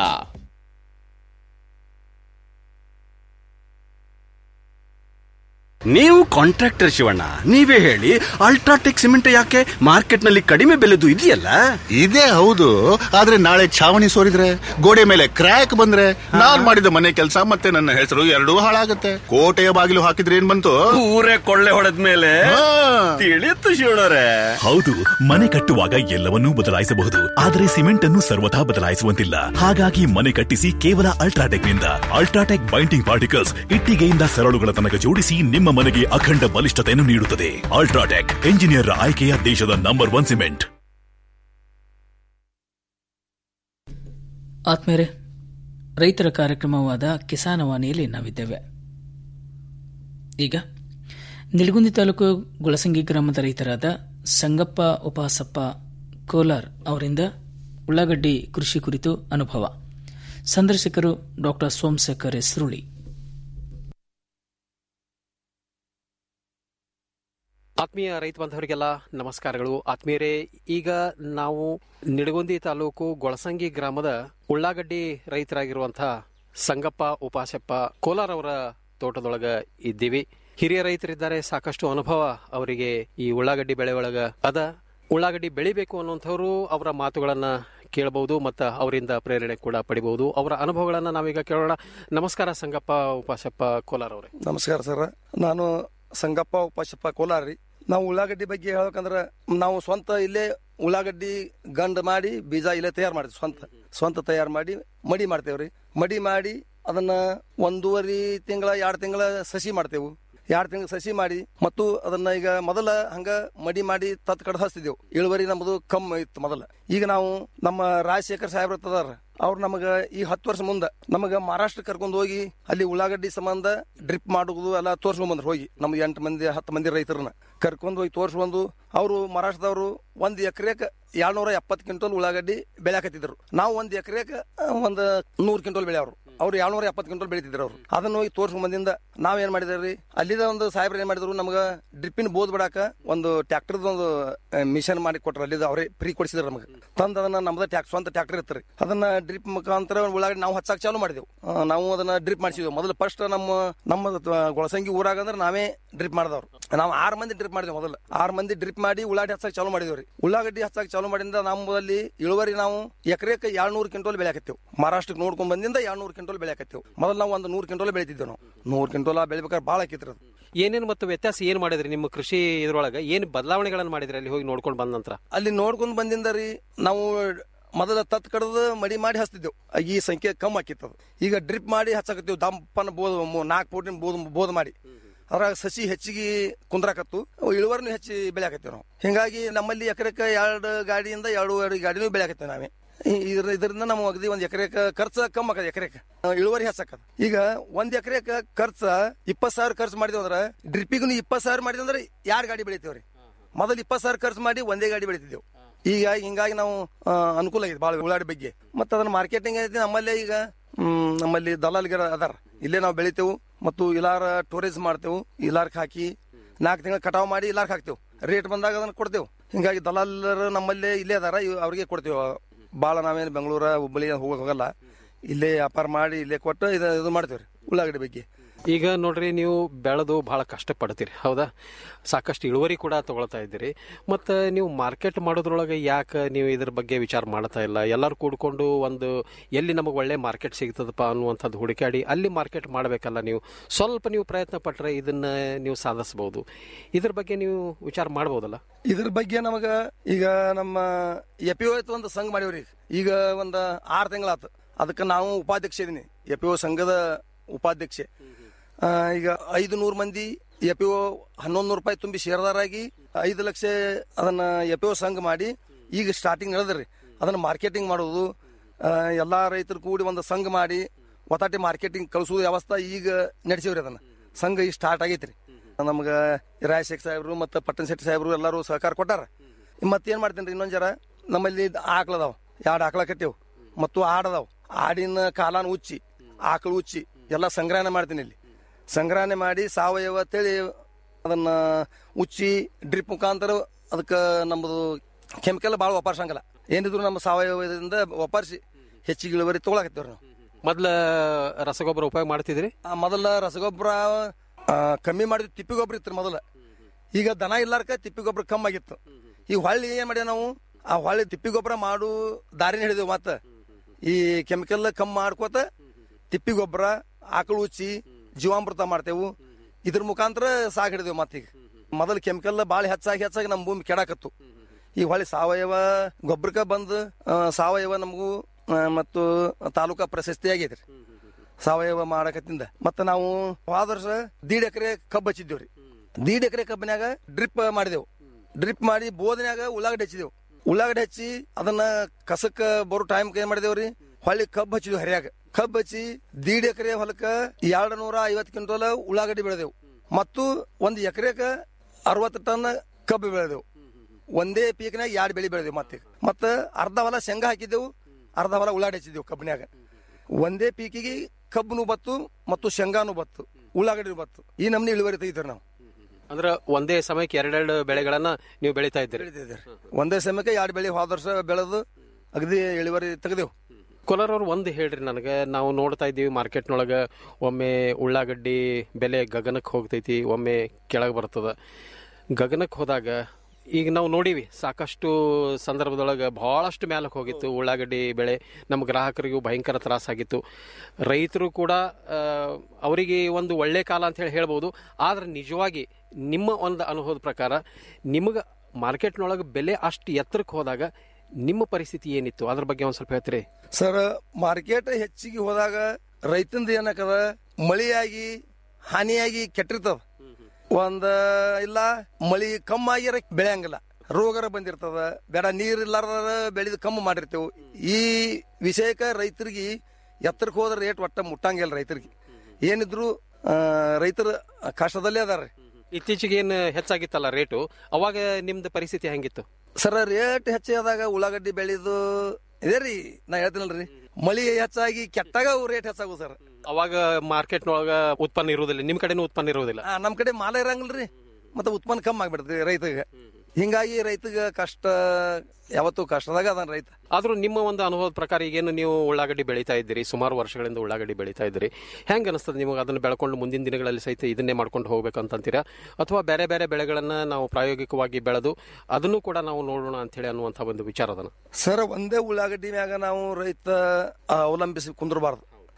ನೀವು ಕಾಂಟ್ರಾಕ್ಟರ್ ಶಿವಣ್ಣ ನೀವೇ ಹೇಳಿ ಅಲ್ಟ್ರಾಟೆಕ್ ಸಿಮೆಂಟ್ ಯಾಕೆ ಮಾರ್ಕೆಟ್ ನಲ್ಲಿ ಕಡಿಮೆ ಬೆಲೆದು ಇದೆಯಲ್ಲ ಇದೇ ಹೌದು ಆದ್ರೆ ನಾಳೆ ಛಾವಣಿ ಸೋರಿದ್ರೆ ಗೋಡೆ ಮೇಲೆ ಕ್ರ್ಯಾಕ್ ಬಂದ್ರೆ ನಾನ್ ಮಾಡಿದ ಮನೆ ಕೆಲಸ ಮತ್ತೆ ನನ್ನ ಹೆಸರು ಎರಡೂ ಹಾಳಾಗತ್ತೆ ಕೋಟೆಯ ಬಾಗಿಲು ಹಾಕಿದ್ರೆ ಏನ್ ಬಂತು ಊರೇ ಕೊಳ್ಳೆ ಹೊಡೆದ ಮೇಲೆ ತಿಳಿತು ಶಿವಣ್ಣರೇ ಹೌದು ಮನೆ ಕಟ್ಟುವಾಗ ಎಲ್ಲವನ್ನೂ ಬದಲಾಯಿಸಬಹುದು ಆದರೆ ಸಿಮೆಂಟ್ ಅನ್ನು ಸರ್ವಥಾ ಬದಲಾಯಿಸುವಂತಿಲ್ಲ ಹಾಗಾಗಿ ಮನೆ ಕಟ್ಟಿಸಿ ಕೇವಲ ಅಲ್ಟ್ರಾಟೆಕ್ ನಿಂದ ಅಲ್ಟ್ರಾಟೆಕ್ ಬೈಂಡಿಂಗ್ ಪಾರ್ಟಿಕಲ್ಸ್ ಇಟ್ಟಿಗೆಯಿಂದ ಸರಳುಗಳ ತನಕ ಜೋಡಿಸಿ ನಿಮ್ಮ ಮನೆಗೆ ಅಖಂಡ ಬಲಿಷ್ಠತೆಯನ್ನು ನೀಡುತ್ತದೆ ಅಲ್ಟ್ರಾಟೆಕ್ ಎಂಜಿನಿಯರ್ ಆಯ್ಕೆಯ ದೇಶದ ನಂಬರ್ ಒನ್ ಸಿಮೆಂಟ್ ಆತ್ಮೇರೆ ರೈತರ ಕಾರ್ಯಕ್ರಮವಾದ ಕಿಸಾನ ವಾಣಿಯಲ್ಲಿ ನಾವಿದ್ದೇವೆ ಈಗ ನಿಲಗುಂದಿ ತಾಲೂಕು ಗುಳಸಂಗಿ ಗ್ರಾಮದ ರೈತರಾದ ಸಂಗಪ್ಪ ಉಪಾಸಪ್ಪ ಕೋಲಾರ್ ಅವರಿಂದ ಉಳ್ಳಾಗಡ್ಡಿ ಕೃಷಿ ಕುರಿತು ಅನುಭವ ಸಂದರ್ಶಕರು ಡಾಕ್ಟರ್ ಸೋಮಶೇಖರ್ ಎಸ್ರುಳಿ ಆತ್ಮೀಯ ರೈತ ಬಾಂಧವರಿಗೆಲ್ಲ ನಮಸ್ಕಾರಗಳು ಆತ್ಮೀಯರೇ ಈಗ ನಾವು ನಿಡಗುಂದಿ ತಾಲೂಕು ಗೊಳಸಂಗಿ ಗ್ರಾಮದ ಉಳ್ಳಾಗಡ್ಡಿ ರೈತರಾಗಿರುವಂತಹ ಸಂಗಪ್ಪ ಉಪಾಸಪ್ಪ ಕೋಲಾರ್ ಅವರ ತೋಟದೊಳಗ ಇದ್ದೀವಿ ಹಿರಿಯ ರೈತರಿದ್ದಾರೆ ಸಾಕಷ್ಟು ಅನುಭವ ಅವರಿಗೆ ಈ ಉಳ್ಳಾಗಡ್ಡಿ ಬೆಳೆ ಒಳಗ ಅದ ಉಳ್ಳಾಗಡ್ಡಿ ಬೆಳಿಬೇಕು ಅನ್ನುವಂಥವ್ರು ಅವರ ಮಾತುಗಳನ್ನ ಕೇಳಬಹುದು ಮತ್ತು ಅವರಿಂದ ಪ್ರೇರಣೆ ಕೂಡ ಪಡಿಬಹುದು ಅವರ ಅನುಭವಗಳನ್ನ ನಾವೀಗ ಕೇಳೋಣ ನಮಸ್ಕಾರ ಸಂಗಪ್ಪ ಉಪಾಸಪ್ಪ ಕೋಲಾರ್ ಅವರೇ ನಮಸ್ಕಾರ ಸರ್ ನಾನು ಸಂಗಪ್ಪ ಉಪಾಸಪ್ಪ ಕೋಲಾರ ರೀ ನಾವು ಉಳ್ಳಾಗಡ್ಡಿ ಬಗ್ಗೆ ಹೇಳ್ಬೇಕಂದ್ರೆ ನಾವು ಸ್ವಂತ ಇಲ್ಲೇ ಉಳ್ಳಾಗಡ್ಡಿ ಗಂಡ್ ಮಾಡಿ ಬೀಜ ಇಲ್ಲೇ ತಯಾರು ಮಾಡ್ತೀವಿ ಸ್ವಂತ ಸ್ವಂತ ತಯಾರು ಮಾಡಿ ಮಡಿ ಮಾಡ್ತೇವ್ರಿ ಮಡಿ ಮಾಡಿ ಅದನ್ನ ಒಂದೂವರೆ ತಿಂಗಳ ಎರಡು ತಿಂಗಳ ಸಸಿ ಮಾಡ್ತೇವು ಎರಡು ತಿಂಗಳ ಸಸಿ ಮಾಡಿ ಮತ್ತು ಅದನ್ನ ಈಗ ಮೊದಲ ಹಂಗ ಮಡಿ ಮಾಡಿ ತತ್ ಕಡೆ ಹಚ್ತಿದ್ದೆವು ಇಳುವರಿ ನಮ್ಮದು ಕಮ್ಮಿ ಇತ್ತು ಮೊದಲ ಈಗ ನಾವು ನಮ್ಮ ರಾಜಶೇಖರ್ ಸಾಹೇಬ್ರ ಅದಾರ ಅವ್ರು ನಮಗ ಈ ಹತ್ತು ವರ್ಷ ಮುಂದೆ ನಮಗ ಮಹಾರಾಷ್ಟ್ರ ಕರ್ಕೊಂಡು ಹೋಗಿ ಅಲ್ಲಿ ಉಳ್ಳಾಗಡ್ಡಿ ಸಂಬಂಧ ಡ್ರಿಪ್ ಮಾಡುವುದು ಎಲ್ಲ ತೋರ್ಸ್ಕೊಂಡ್ ಬಂದ್ರು ಹೋಗಿ ನಮ್ಗೆ ಎಂಟು ಮಂದಿ ಹತ್ತು ಮಂದಿ ರೈತರನ್ನ ಕರ್ಕೊಂಡು ಹೋಗಿ ತೋರ್ಸ್ಕೊಂಡು ಅವರು ಮಹಾರಾಷ್ಟ್ರದವರು ಒಂದ್ ಎಕರೆಕ್ ಏಳ್ನೂರ ಎಪ್ಪತ್ತು ಕ್ವಿಂಟಲ್ ಉಳ್ಳಾಗಡ್ಡಿ ಬೆಳೆಯಾಕತ್ತಿದ್ರು ನಾವು ಒಂದ್ ಎಕರೆಕ್ ಒಂದ್ ನೂರ್ ಕ್ವಿಂಟಲ್ ಬೆಳೆಯವ್ರು ಅವ್ರು ಏಳ್ನೂರ ಎಪ್ಪತ್ತು ಕ್ವಿಂಟಲ್ ಬೆಳಿತಿದ್ರು ಅವ್ರು ಅದನ್ನ ಹೋಗಿ ತೋರ್ಸ್ಕೊಂಡ್ ಬಂದಿಂದ ನಾವ್ ಏನ್ ಮಾಡಿದ್ರಿ ಅಲ್ಲಿದ ಒಂದು ಸಾಹೇಬ್ರ ಏನ್ ಮಾಡಿದ್ರು ನಮ್ಗ ಡ್ರಿಪ್ಪಿನ ಬೋದ್ ಬಿಡಾಕ ಒಂದು ಟ್ರ್ಯಾಕ್ಟರ್ದ ಒಂದು ಮಿಷನ್ ಮಾಡಿ ಕೊಟ್ರು ಅಲ್ಲಿದ ಅವರೇ ಫ್ರೀ ಕೊಡಿಸಿದ್ರು ನಮಗೆ ತಂದ ಅದನ್ನ ನಮ್ದ ಟ್ಯಾಕ್ ಸ್ವಂತ ಟ್ರ್ಯಾಕ್ಟರ್ ಇರ್ತಾರೆ ಅದನ್ನ ಡ್ರಿಪ್ ಮುಖಾಂತರ ಉಳ್ಳಾಗಡ್ಡಿ ನಾವು ಹಚ್ಚಾಕ್ ಚಾಲು ಮಾಡಿದೆವು ಆ, ನಾವು ಅದನ್ನ ಡ್ರಿಪ್ ಮಾಡಿಸಿದ್ವಿ ಮೊದಲು ಫಸ್ಟ್ ನಮ್ಮ ನಮ್ಮ ಗೊಳಸಂಗಿ ಊರಾಗ ಅಂದ್ರೆ ನಾವೇ ಡ್ರಿಪ್ ಮಾಡಿದವ್ರು ನಾವು ಆರು ಮಂದಿ ಡ್ರಿಪ್ ಮಾಡಿದ್ವಿ ಮೊದಲು ಆರು ಮಂದಿ ಡ್ರಿಪ್ ಮಾಡಿ ಉಳ್ಳಾಗಡ್ಡಿ ಹಚ್ಚಾಕ್ ಚಾಲು ಮಾಡಿದ್ವಿ ಉಳ್ಳಾಗಡ್ಡಿ ಹಚ್ಚಾಕ್ ಚಾಲು ಮಾಡಿಂದ ನಮ್ಮಲ್ಲಿ ಇಳುವರಿ ನಾವು ಎಕರೆಕ್ಕೆ ಏಳ್ನೂರು ಕ್ವಿಂಟಲ್ ಬೆಳೆಯಾಕತ್ತೇವು ಮಹಾರಾಷ್ಟ್ರಕ್ಕೆ ನೋಡ್ಕೊಂಡ್ ಬಂದಿಂದ ಏಳ್ನೂರು ಕ್ವಿಂಟಲ್ ಬೆಳೆಯಾಕತ್ತೇವು ಮೊದಲು ನಾವು ಒಂದು ನೂರು ಕ್ವಿಂಟಲ್ ಬೆಳಿತಿದ್ದೇವೆ ನಾವು ನೂರು ಕ್ವಿಂಟಲ್ ಬೆಳಿಬೇಕಾದ್ರೆ ಭಾಳ ಆಕಿತ್ರಿ ಅದು ಏನೇನು ಮತ್ತು ವ್ಯತ್ಯಾಸ ಏನು ಮಾಡಿದ್ರಿ ನಿಮ್ಮ ಕೃಷಿ ಇದ್ರೊಳಗೆ ಏನು ಬದಲಾವಣೆಗಳನ್ನು ಮಾಡಿದ್ರಿ ಅಲ್ಲಿ ಹೋಗಿ ನೋಡ್ಕೊಂಡು ಬಂದ ನಂತರ ಅಲ್ಲಿ ನೋಡ್ಕೊಂಡ್ ಬಂದಿಂದ ರೀ ನಾವು ಮೊದಲ ತತ್ ಕಡ್ದು ಮಡಿ ಮಾಡಿ ಹಚ್ತಿದ್ದೆವು ಈ ಸಂಖ್ಯೆ ಕಮ್ಮಿ ಆಕಿತ್ತದು ಈಗ ಡ್ರಿಪ್ ಮಾಡಿ ಹಚ್ಚಾಕತ್ತೀವಿ ದಂಪನ ಬೋದ್ ನಾಲ್ಕು ಫೂಟಿನ ಬೋದ್ ಬೋದ್ ಮಾಡಿ ಅದ್ರಾಗ ಸಸಿ ಹೆಚ್ಚಿಗೆ ಕುಂದ್ರಾಕತ್ತು ಇಳುವರಿನೂ ಹೆಚ್ಚಿ ಬೆಳೆಯಾಕತ್ತೀವಿ ನಾವು ಹಿಂಗಾಗಿ ನಮ್ಮಲ್ಲಿ ಎಕರೆಕ ಎರಡು ಗಾಡಿಯಿಂದ ಎರಡು ಎರಡು ಗಾಡಿನೂ ಬೆಳೆಯಾಕತ್ತೀವಿ ನಾವೇ ಈ- ಇದ್ರ ಇದರಿಂದ ನಮ್ಮ ಅಗದಿ ಒಂದ್ ಎಕರೆಕ ಖರ್ಚು ಕಮ್ಮಿ ಆಗದ ಎಕರೆಕ ಇಳುವರಿ ಹೆಚ್ಚಾಕದ ಈಗ ಒಂದ್ ಎಕರೆಕ ಖರ್ಚು ಇಪ್ಪತ್ ಸಾವಿರ ಖರ್ಚು ಮಾಡಿದ್ವಿ ಅಂದ್ರ ಡ್ರಿಪ್ಪಿಗೂ ಇಪ್ಪತ್ ಸಾವಿರ ಮಾಡಿದ್ವಿ ಅಂದ್ರೆ ಯಾರ್ ಗಾಡಿ ಬೆಳಿತೀವ್ರಿ ಮೊದಲು ಇಪ್ಪತ್ ಸಾವಿರ ಖರ್ಚು ಮಾಡಿ ಒಂದೇ ಗಾಡಿ ಬೆಳಿತಿದ್ದೆವು ಈಗ ಹಿಂಗಾಗಿ ನಾವು ಆ, ಅನುಕೂಲ ಆಗಿದೆ ಭಾಳ ಉಳ್ಳಾಡಿ ಬಗ್ಗೆ ಮತ್ತೆ ಅದನ್ನ ಮಾರ್ಕೆಟಿಂಗ್ ಐತಿ ನಮ್ಮಲ್ಲೇ ಈಗ ಹ್ಮ್, ನಮ್ಮಲ್ಲಿ ದಲಾಲ್ಗಿರ ಅದಾರ ಇಲ್ಲೇ ನಾವು ಬೆಳಿತೇವು ಮತ್ತು ಇಲಾರ ಟೂರಿಸ್ ಮಾಡ್ತೇವು ಇಲಾರ್ಕ್ ಹಾಕಿ ನಾಲ್ಕು ತಿಂಗಳು ಕಟಾವ್ ಮಾಡಿ ಇಲಾರ್ಕ್ ಹಾಕ್ತೇವೆ ರೇಟ್ ಬಂದಾಗ ಅದನ್ನ ಕೊಡ್ತೇವೆ ಹಿಂಗಾಗಿ ದಲಾಲರು ನಮ್ಮಲ್ಲೇ ಇಲ್ಲೇ ಅದಾರ ಇವ್- ಅವ್ರಿಗೆ ಕೊಡ್ತೇವೆ ಭಾಳ ನಾವೇನು ಬೆಂಗಳೂರ ಹುಬ್ಬಳ್ಳಿ ಹೋಗಕ್ ಹೋಗಲ್ಲ ಇಲ್ಲೇ ವ್ಯಾಪಾರ ಮಾಡಿ ಇಲ್ಲೇ ಕೊಟ್ಟು ಇದು ಇದು ಮಾಡ್ತೇವ್ರಿ ಉಳ್ಳಾಗಡ್ಡಿ ಬಗ್ಗೆ ಈಗ ನೋಡ್ರಿ ನೀವು ಬೆಳೆದು ಬಹಳ ಕಷ್ಟಪಡ್ತೀರಿ ಹೌದಾ ಸಾಕಷ್ಟು ಇಳುವರಿ ಕೂಡ ತಗೊಳ್ತಾ ಇದ್ದೀರಿ ಮತ್ತು ನೀವು ಮಾರ್ಕೆಟ್ ಮಾಡೋದ್ರೊಳಗೆ ಯಾಕೆ ನೀವು ಇದ್ರ ಬಗ್ಗೆ ವಿಚಾರ ಮಾಡ್ತಾ ಇಲ್ಲ ಎಲ್ಲರೂ ಕೂಡ್ಕೊಂಡು ಒಂದು ಎಲ್ಲಿ ನಮಗೆ ಒಳ್ಳೆ ಮಾರ್ಕೆಟ್ ಸಿಗ್ತದಪ್ಪ ಅನ್ನುವಂಥದ್ದು ಹುಡುಕಾಡಿ ಅಲ್ಲಿ ಮಾರ್ಕೆಟ್ ಮಾಡಬೇಕಲ್ಲ ನೀವು ಸ್ವಲ್ಪ ನೀವು ಪ್ರಯತ್ನ ಪಟ್ಟರೆ ಇದನ್ನ ನೀವು ಸಾಧಿಸ್ಬೋದು ಇದ್ರ ಬಗ್ಗೆ ನೀವು ವಿಚಾರ ಮಾಡ್ಬೋದಲ್ಲ ಇದ್ರ ಬಗ್ಗೆ ನಮಗ ಈಗ ನಮ್ಮ ಎಪಿ ಒ ಒಂದು ಸಂಘ ಮಾಡಿವ್ರಿ ಈಗ ಒಂದ್ ಆರು ತಿಂಗಳಾತು ಅದಕ್ಕೆ ನಾವು ಉಪಾಧ್ಯಕ್ಷ ಇದೀನಿ ಎಪಿ ಒ ಸಂಘದ ಉಪಾಧ್ಯಕ್ಷೆ ಆ, ಈಗ ಐದು ನೂರು ಮಂದಿ ಎಪಿ ಒ ಹನ್ನೊಂದು ನೂರು ರೂಪಾಯಿ ತುಂಬಿ ಷೇರ್ದಾರಾಗಿ ಐದು ಲಕ್ಷ ಅದನ್ನ ಎಪಿ ಒ ಸಂಘ ಮಾಡಿ ಈಗ ಸ್ಟಾರ್ಟಿಂಗ್ ನಡೆದ್ರಿ ಅದನ್ನ ಮಾರ್ಕೆಟಿಂಗ್ ಮಾಡೋದು ಆ, ಎಲ್ಲಾ ರೈತರು ಕೂಡಿ ಒಂದು ಸಂಘ ಮಾಡಿ ಒತ್ತಾಟಿ ಮಾರ್ಕೆಟಿಂಗ್ ಕಳಿಸೋದು ವ್ಯವಸ್ಥೆ ಈಗ ನಡೆಸಿವ್ರಿ ಅದನ್ನ ಸಂಘ ಈಗ ಸ್ಟಾರ್ಟ್ ಆಗೈತ್ರಿ ನಮ್ಗ ರಾಯ್ ಶೇಖ್ ಸಾಹೇಬ್ರು ಮತ್ತು ಪಟ್ಟಣ ಶೆಟ್ಟಿ ಸಾಹೇಬ್ರು ಎಲ್ಲರೂ ಸಹಕಾರ ಕೊಟ್ಟಾರ ಮತ್ತೇನ್ ಮಾಡ್ತೇನ್ರಿ ಇನ್ನೊಂದ್ ಜರ ನಮ್ಮಲ್ಲಿ ಆಕಳದಾವ್ ಎರಡು ಆಕಳ ಕಟ್ಟೇವು ಮತ್ತು ಆಡದಾವ್ ಆಡಿನ ಕಾಲಾನ ಉಚ್ಚಿ ಆಕಳು ಉಚ್ಚಿ ಎಲ್ಲ ಸಂಗ್ರಹಣೆ ಮಾಡ್ತೀನಿ ಇಲ್ಲಿ ಸಂಗ್ರಹಣೆ ಮಾಡಿ ಸಾವಯವ ತಳಿ ಅದನ್ನ ಉಚ್ಚಿ ಡ್ರಿಪ್ ಮುಖಾಂತರ ಅದಕ್ಕೆ ನಮ್ಮದು ಕೆಮಿಕಲ್ ಭಾಳ ವಾಪರ್ಸಂಗಲ್ಲ ಏನಿದ್ರು ನಮ್ಮ ಸಾವಯವದಿಂದ ವಾಪರ್ಸಿ ಹೆಚ್ಚಿಗೆ ಇಳುವರಿ ತೊಗೊಳಕತ್ತೇವ್ರಿ ನಾವು ಮೊದಲ ರಸಗೊಬ್ಬರ ಉಪಯೋಗ ಮಾಡ್ತಿದ್ರಿ ಆ ಮೊದಲ ರಸಗೊಬ್ಬರ ಆ, ಕಮ್ಮಿ ಮಾಡಿದ್ವಿ ತಿಪ್ಪಿ ಗೊಬ್ಬರ ಇತ್ತು ಮೊದಲ ಈಗ ದನ ಇಲ್ಲಾರ್ಕ ತಿಪ್ಪಿ ಗೊಬ್ಬರ ಕಮ್ಮಿ ಆಗಿತ್ತು ಈಗ ಹೊಳ್ಳಿ ಏನ್ ಮಾಡ್ಯಾವ ನಾವು ಆ ಹೊಳ್ಳಿ ತಿಪ್ಪಿ ಗೊಬ್ಬರ ಮಾಡು ದಾರಿನ ಹಿಡಿದೇವು ಮತ್ತ ಈ ಕೆಮಿಕಲ್ ಕಮ್ಮಿ ಮಾಡ್ಕೋತ ತಿಪ್ಪಿ ಗೊಬ್ಬರ ಆಕಳು ಉಚ್ಚಿ ಜೀವಾಮೃತ ಮಾಡ್ತೇವು ಇದ್ರ ಮುಖಾಂತರ ಸಾಗ್ ಹಿಡಿದೇವು ಮತ್ತೀಗ ಮೊದಲು ಕೆಮಿಕಲ್ ಭಾಳ ಹೆಚ್ಚಾಗಿ ಹೆಚ್ಚಾಗಿ ನಮ್ಮ ಭೂಮಿ ಕೆಡಾಕತ್ತು ಈಗ ಹೊಳ್ಳಿ ಸಾವಯವ ಗೊಬ್ಬರಕ್ಕ ಬಂದು ಆ, ಸಾವಯವ ನಮಗೂ ಆ, ಮತ್ತು ತಾಲೂಕಾ ಪ್ರಶಸ್ತಿ ಆಗೈತ್ರಿ ಸಾವಯವ ಮಾಡಕತ್ತಿಂದ ಮತ್ತ ನಾವು ಹೋದ ವರ್ಷ ದೀಡ್ ಎಕರೆ ಕಬ್ಬು ಹಚ್ಚಿದ್ದೇವ್ರಿ ದೀಡ್ ಎಕರೆ ಕಬ್ಬಿನ್ಯಾಗ ಡ್ರಿಪ್ ಮಾಡಿದೆವು ಡ್ರಿಪ್ ಮಾಡಿ ಬೋದನ್ಯಾಗ ಉಳ್ಳಾಗಡ್ಡಿ ಹಚ್ಚಿದೆವು ಉಳ್ಳಾಗಡ್ಡಿ ಹಚ್ಚಿ ಅದನ್ನ ಕಸಕ್ಕ ಬರೋ ಟೈಮ್ ಏನ್ ಮಾಡಿದೇವ್ರಿ ಹೊಳ್ಳಿ ಕಬ್ಬು ಹಚ್ಚಿದ್ವಿ ಹರಿಯಾಗ ಕಬ್ಬು ಹಚ್ಚಿ ದೀಡ್ ಎಕರೆ ಹೊಲಕ್ಕ ಎರಡು ನೂರ ಐವತ್ತು ಕ್ವಿಂಟಲ್ ಉಳ್ಳಾಗಡ್ಡಿ ಬೆಳೆದೆವು ಮತ್ತು ಒಂದು ಎಕರೆಕ ಅರವತ್ತು ಟನ್ ಕಬ್ಬು ಬೆಳೆದೆವು ಒಂದೇ ಪೀಕ್ನಾಗ ಎರಡು ಬೆಳೆ ಬೆಳೆದೆವು ಮತ್ತೆ ಮತ್ತ ಅರ್ಧ ಹೊಲ ಶೇಂಗಾ ಹಾಕಿದ್ದೆವು ಅರ್ಧ ಹೊಲ ಉಳ್ಳಾಗಡ್ಡಿ ಹಚ್ಚಿದ್ದೆವು ಕಬ್ಬಿನ್ಯಾಗ ಒಂದೇ ಪೀಕಿಗೆ ಕಬ್ಬನು ಬತ್ತು ಮತ್ತು ಶೇಂಗಾನು ಬತ್ತು ಉಳ್ಳಾಗಡ್ಡಿ ಬತ್ತು ಈ ನಮ್ನಿ ಇಳುವರಿ ತೆಗಿತೀವಿ ನಾವು ಅಂದ್ರೆ ಒಂದೇ ಸಮಯಕ್ಕೆ ಎರಡೆರಡು ಬೆಳೆಗಳನ್ನ ನೀವು ಬೆಳೀತಾ ಇದ್ದೀರಿ ಒಂದೇ ಸಮಯಕ್ಕೆ ಎರಡು ಬೆಳೆ ಹೋದ ವರ್ಷ ಬೆಳೆದು ಅಗದಿ ಇಳುವರಿ ತೆಗೆದೆವು ಕೋಲಾರ ಅವ್ರು ಒಂದು ಹೇಳ್ರಿ ನನಗೆ ನಾವು ನೋಡ್ತಾ ಇದ್ದೀವಿ ಮಾರ್ಕೆಟ್ನೊಳಗೆ ಒಮ್ಮೆ ಉಳ್ಳಾಗಡ್ಡಿ ಬೆಲೆ ಗಗನಕ್ಕೆ ಹೋಗ್ತೈತಿ ಒಮ್ಮೆ ಕೆಳಗೆ ಬರ್ತದ ಗಗನಕ್ಕೆ ಹೋದಾಗ ಈಗ ನಾವು ನೋಡೀವಿ ಸಾಕಷ್ಟು ಸಂದರ್ಭದೊಳಗೆ ಬಹಳಷ್ಟು ಮ್ಯಾಲಕ್ಕೆ ಹೋಗಿತ್ತು ಉಳ್ಳಾಗಡ್ಡಿ ಬೆಳೆ ನಮ್ಮ ಗ್ರಾಹಕರಿಗೂ ಭಯಂಕರ ತ್ರಾಸಾಗಿತ್ತು ರೈತರು ಕೂಡ ಆ, ಅವರಿಗೆ ಒಂದು ಒಳ್ಳೆ ಕಾಲ ಅಂತ ಹೇಳಿ ಹೇಳ್ಬೋದು ಆದ್ರೆ ನಿಜವಾಗಿ ನಿಮ್ಮ ಒಂದು ಅನುಭವದ ಪ್ರಕಾರ ನಿಮಗೆ ಮಾರ್ಕೆಟ್ನೊಳಗೆ ಬೆಲೆ ಅಷ್ಟು ಎತ್ತರಕ್ಕೆ ಹೋದಾಗ ನಿಮ್ಮ ಪರಿಸ್ಥಿತಿ ಏನಿತ್ತು ಅದ್ರ ಬಗ್ಗೆ ಒಂದು ಸ್ವಲ್ಪ ಹೇಳ್ತೀರಿ ಸರ್ ಮಾರ್ಕೆಟ್ ಹೆಚ್ಚಿಗೆ ಹೋದಾಗ ರೈತಂದ ಏನಕ್ಕದ ಮಳಿಯಾಗಿ ಹಾನಿಯಾಗಿ ಕೆಟ್ಟಿರ್ತದ ಒಂದ ಇಲ್ಲ ಮಳಿ ಕಮ್ಮಾಗಿರ ಬೆಳೆಯಂಗಿಲ್ಲ ರೋಗರ ಬಂದಿರ್ತದ ಬೇಡ ನೀರ್ ಇಲ್ಲಾರ್ದ ಬೆಳೆದು ಕಮ್ಮಿ ಮಾಡಿರ್ತೇವೆ ಈ ವಿಷಯಕ್ಕ ರೈತರಿಗೆ ಎತ್ತರಕ್ಕೆ ಹೋದ್ರ ರೇಟ್ ಒಟ್ಟ ಮುಟ್ಟಂಗಿಲ್ಲ ರೈತರಿಗೆ ಏನಿದ್ರು ಆ, ರೈತರ ಕಷ್ಟದಲ್ಲೇ ಅದಾರ ಇತ್ತೀಚೆಗೆ ಏನು ಹೆಚ್ಚಾಗಿತ್ತಲ್ಲ ರೇಟು ಅವಾಗ ನಿಮ್ದು ಪರಿಸ್ಥಿತಿ ಹೆಂಗಿತ್ತು ಸರ್ ರೇಟ್ ಹೆಚ್ಚಾದಾಗ ಉಳ್ಳಾಗಡ್ಡಿ ಬೆಳೆದು ಇದೇ ರೀ ನಾ ಹೇಳ್ತೀನಲ್ರಿ ಮಳಿ ಹೆಚ್ಚಾಗಿ ಕೆಟ್ಟಾಗ ರೇಟ್ ಹೆಚ್ಚಾಗು ಸರ್ ಅವಾಗ ಮಾರ್ಕೆಟ್ನೊಳಗ ಉತ್ಪನ್ನ ಇರುವುದಿಲ್ಲ ನಿಮ್ ಕಡೆನೂ ಉತ್ಪನ್ನ ಇರುವುದಿಲ್ಲ ಆ, ನಮ್ ಕಡೆ ಮಾಲ ಇರಂಗಿಲ್ರಿ ಮತ್ತೆ ಉತ್ಪನ್ನ ಕಮ್ಮಿ ಆಗ್ಬಿಡ್ತದೆ ರೈತಗೆ ಹಿಂಗಾಗಿ ರೈತಗ ಕಷ್ಟ ಯಾವತ್ತು ಕಷ್ಟದಾಗ ಅದಾನ ರೈತ ಆದ್ರೂ ನಿಮ್ಮ ಒಂದು ಅನುಭವದ ಪ್ರಕಾರ ಈಗೇನು ನೀವು ಉಳ್ಳಾಗಡ್ಡಿ ಬೆಳೀತಾ ಇದ್ದೀರಿ ಸುಮಾರು ವರ್ಷಗಳಿಂದ ಉಳ್ಳಾಗಡ್ಡಿ ಬೆಳೀತಾ ಇದ್ದೀರಿ ಹೆಂಗ್ ಅನಿಸ್ತದೆ ನಿಮಗೆ ಅದನ್ನು ಬೆಳ್ಕೊಂಡು ಮುಂದಿನ ದಿನಗಳಲ್ಲಿ ಸಹಿತ ಇದನ್ನೇ ಮಾಡ್ಕೊಂಡು ಹೋಗ್ಬೇಕಂತೀರಾ ಅಥವಾ ಬೇರೆ ಬೇರೆ ಬೆಳೆಗಳನ್ನ ನಾವು ಪ್ರಾಯೋಗಿಕವಾಗಿ ಬೆಳೆದು ಅದನ್ನು ಕೂಡ ನಾವು ನೋಡೋಣ ಅಂತ ಹೇಳಿ ಅನ್ನುವಂಥ ಒಂದು ವಿಚಾರ ಅದನ್ನ ಸರ್ ಒಂದೇ ಉಳ್ಳಾಗಡ್ಡಿ ಮ್ಯಾಗ ನಾವು ರೈತ ಆ, ಅವಲಂಬಿಸಿ ಕುಂದ್ರಬಾರ್ದು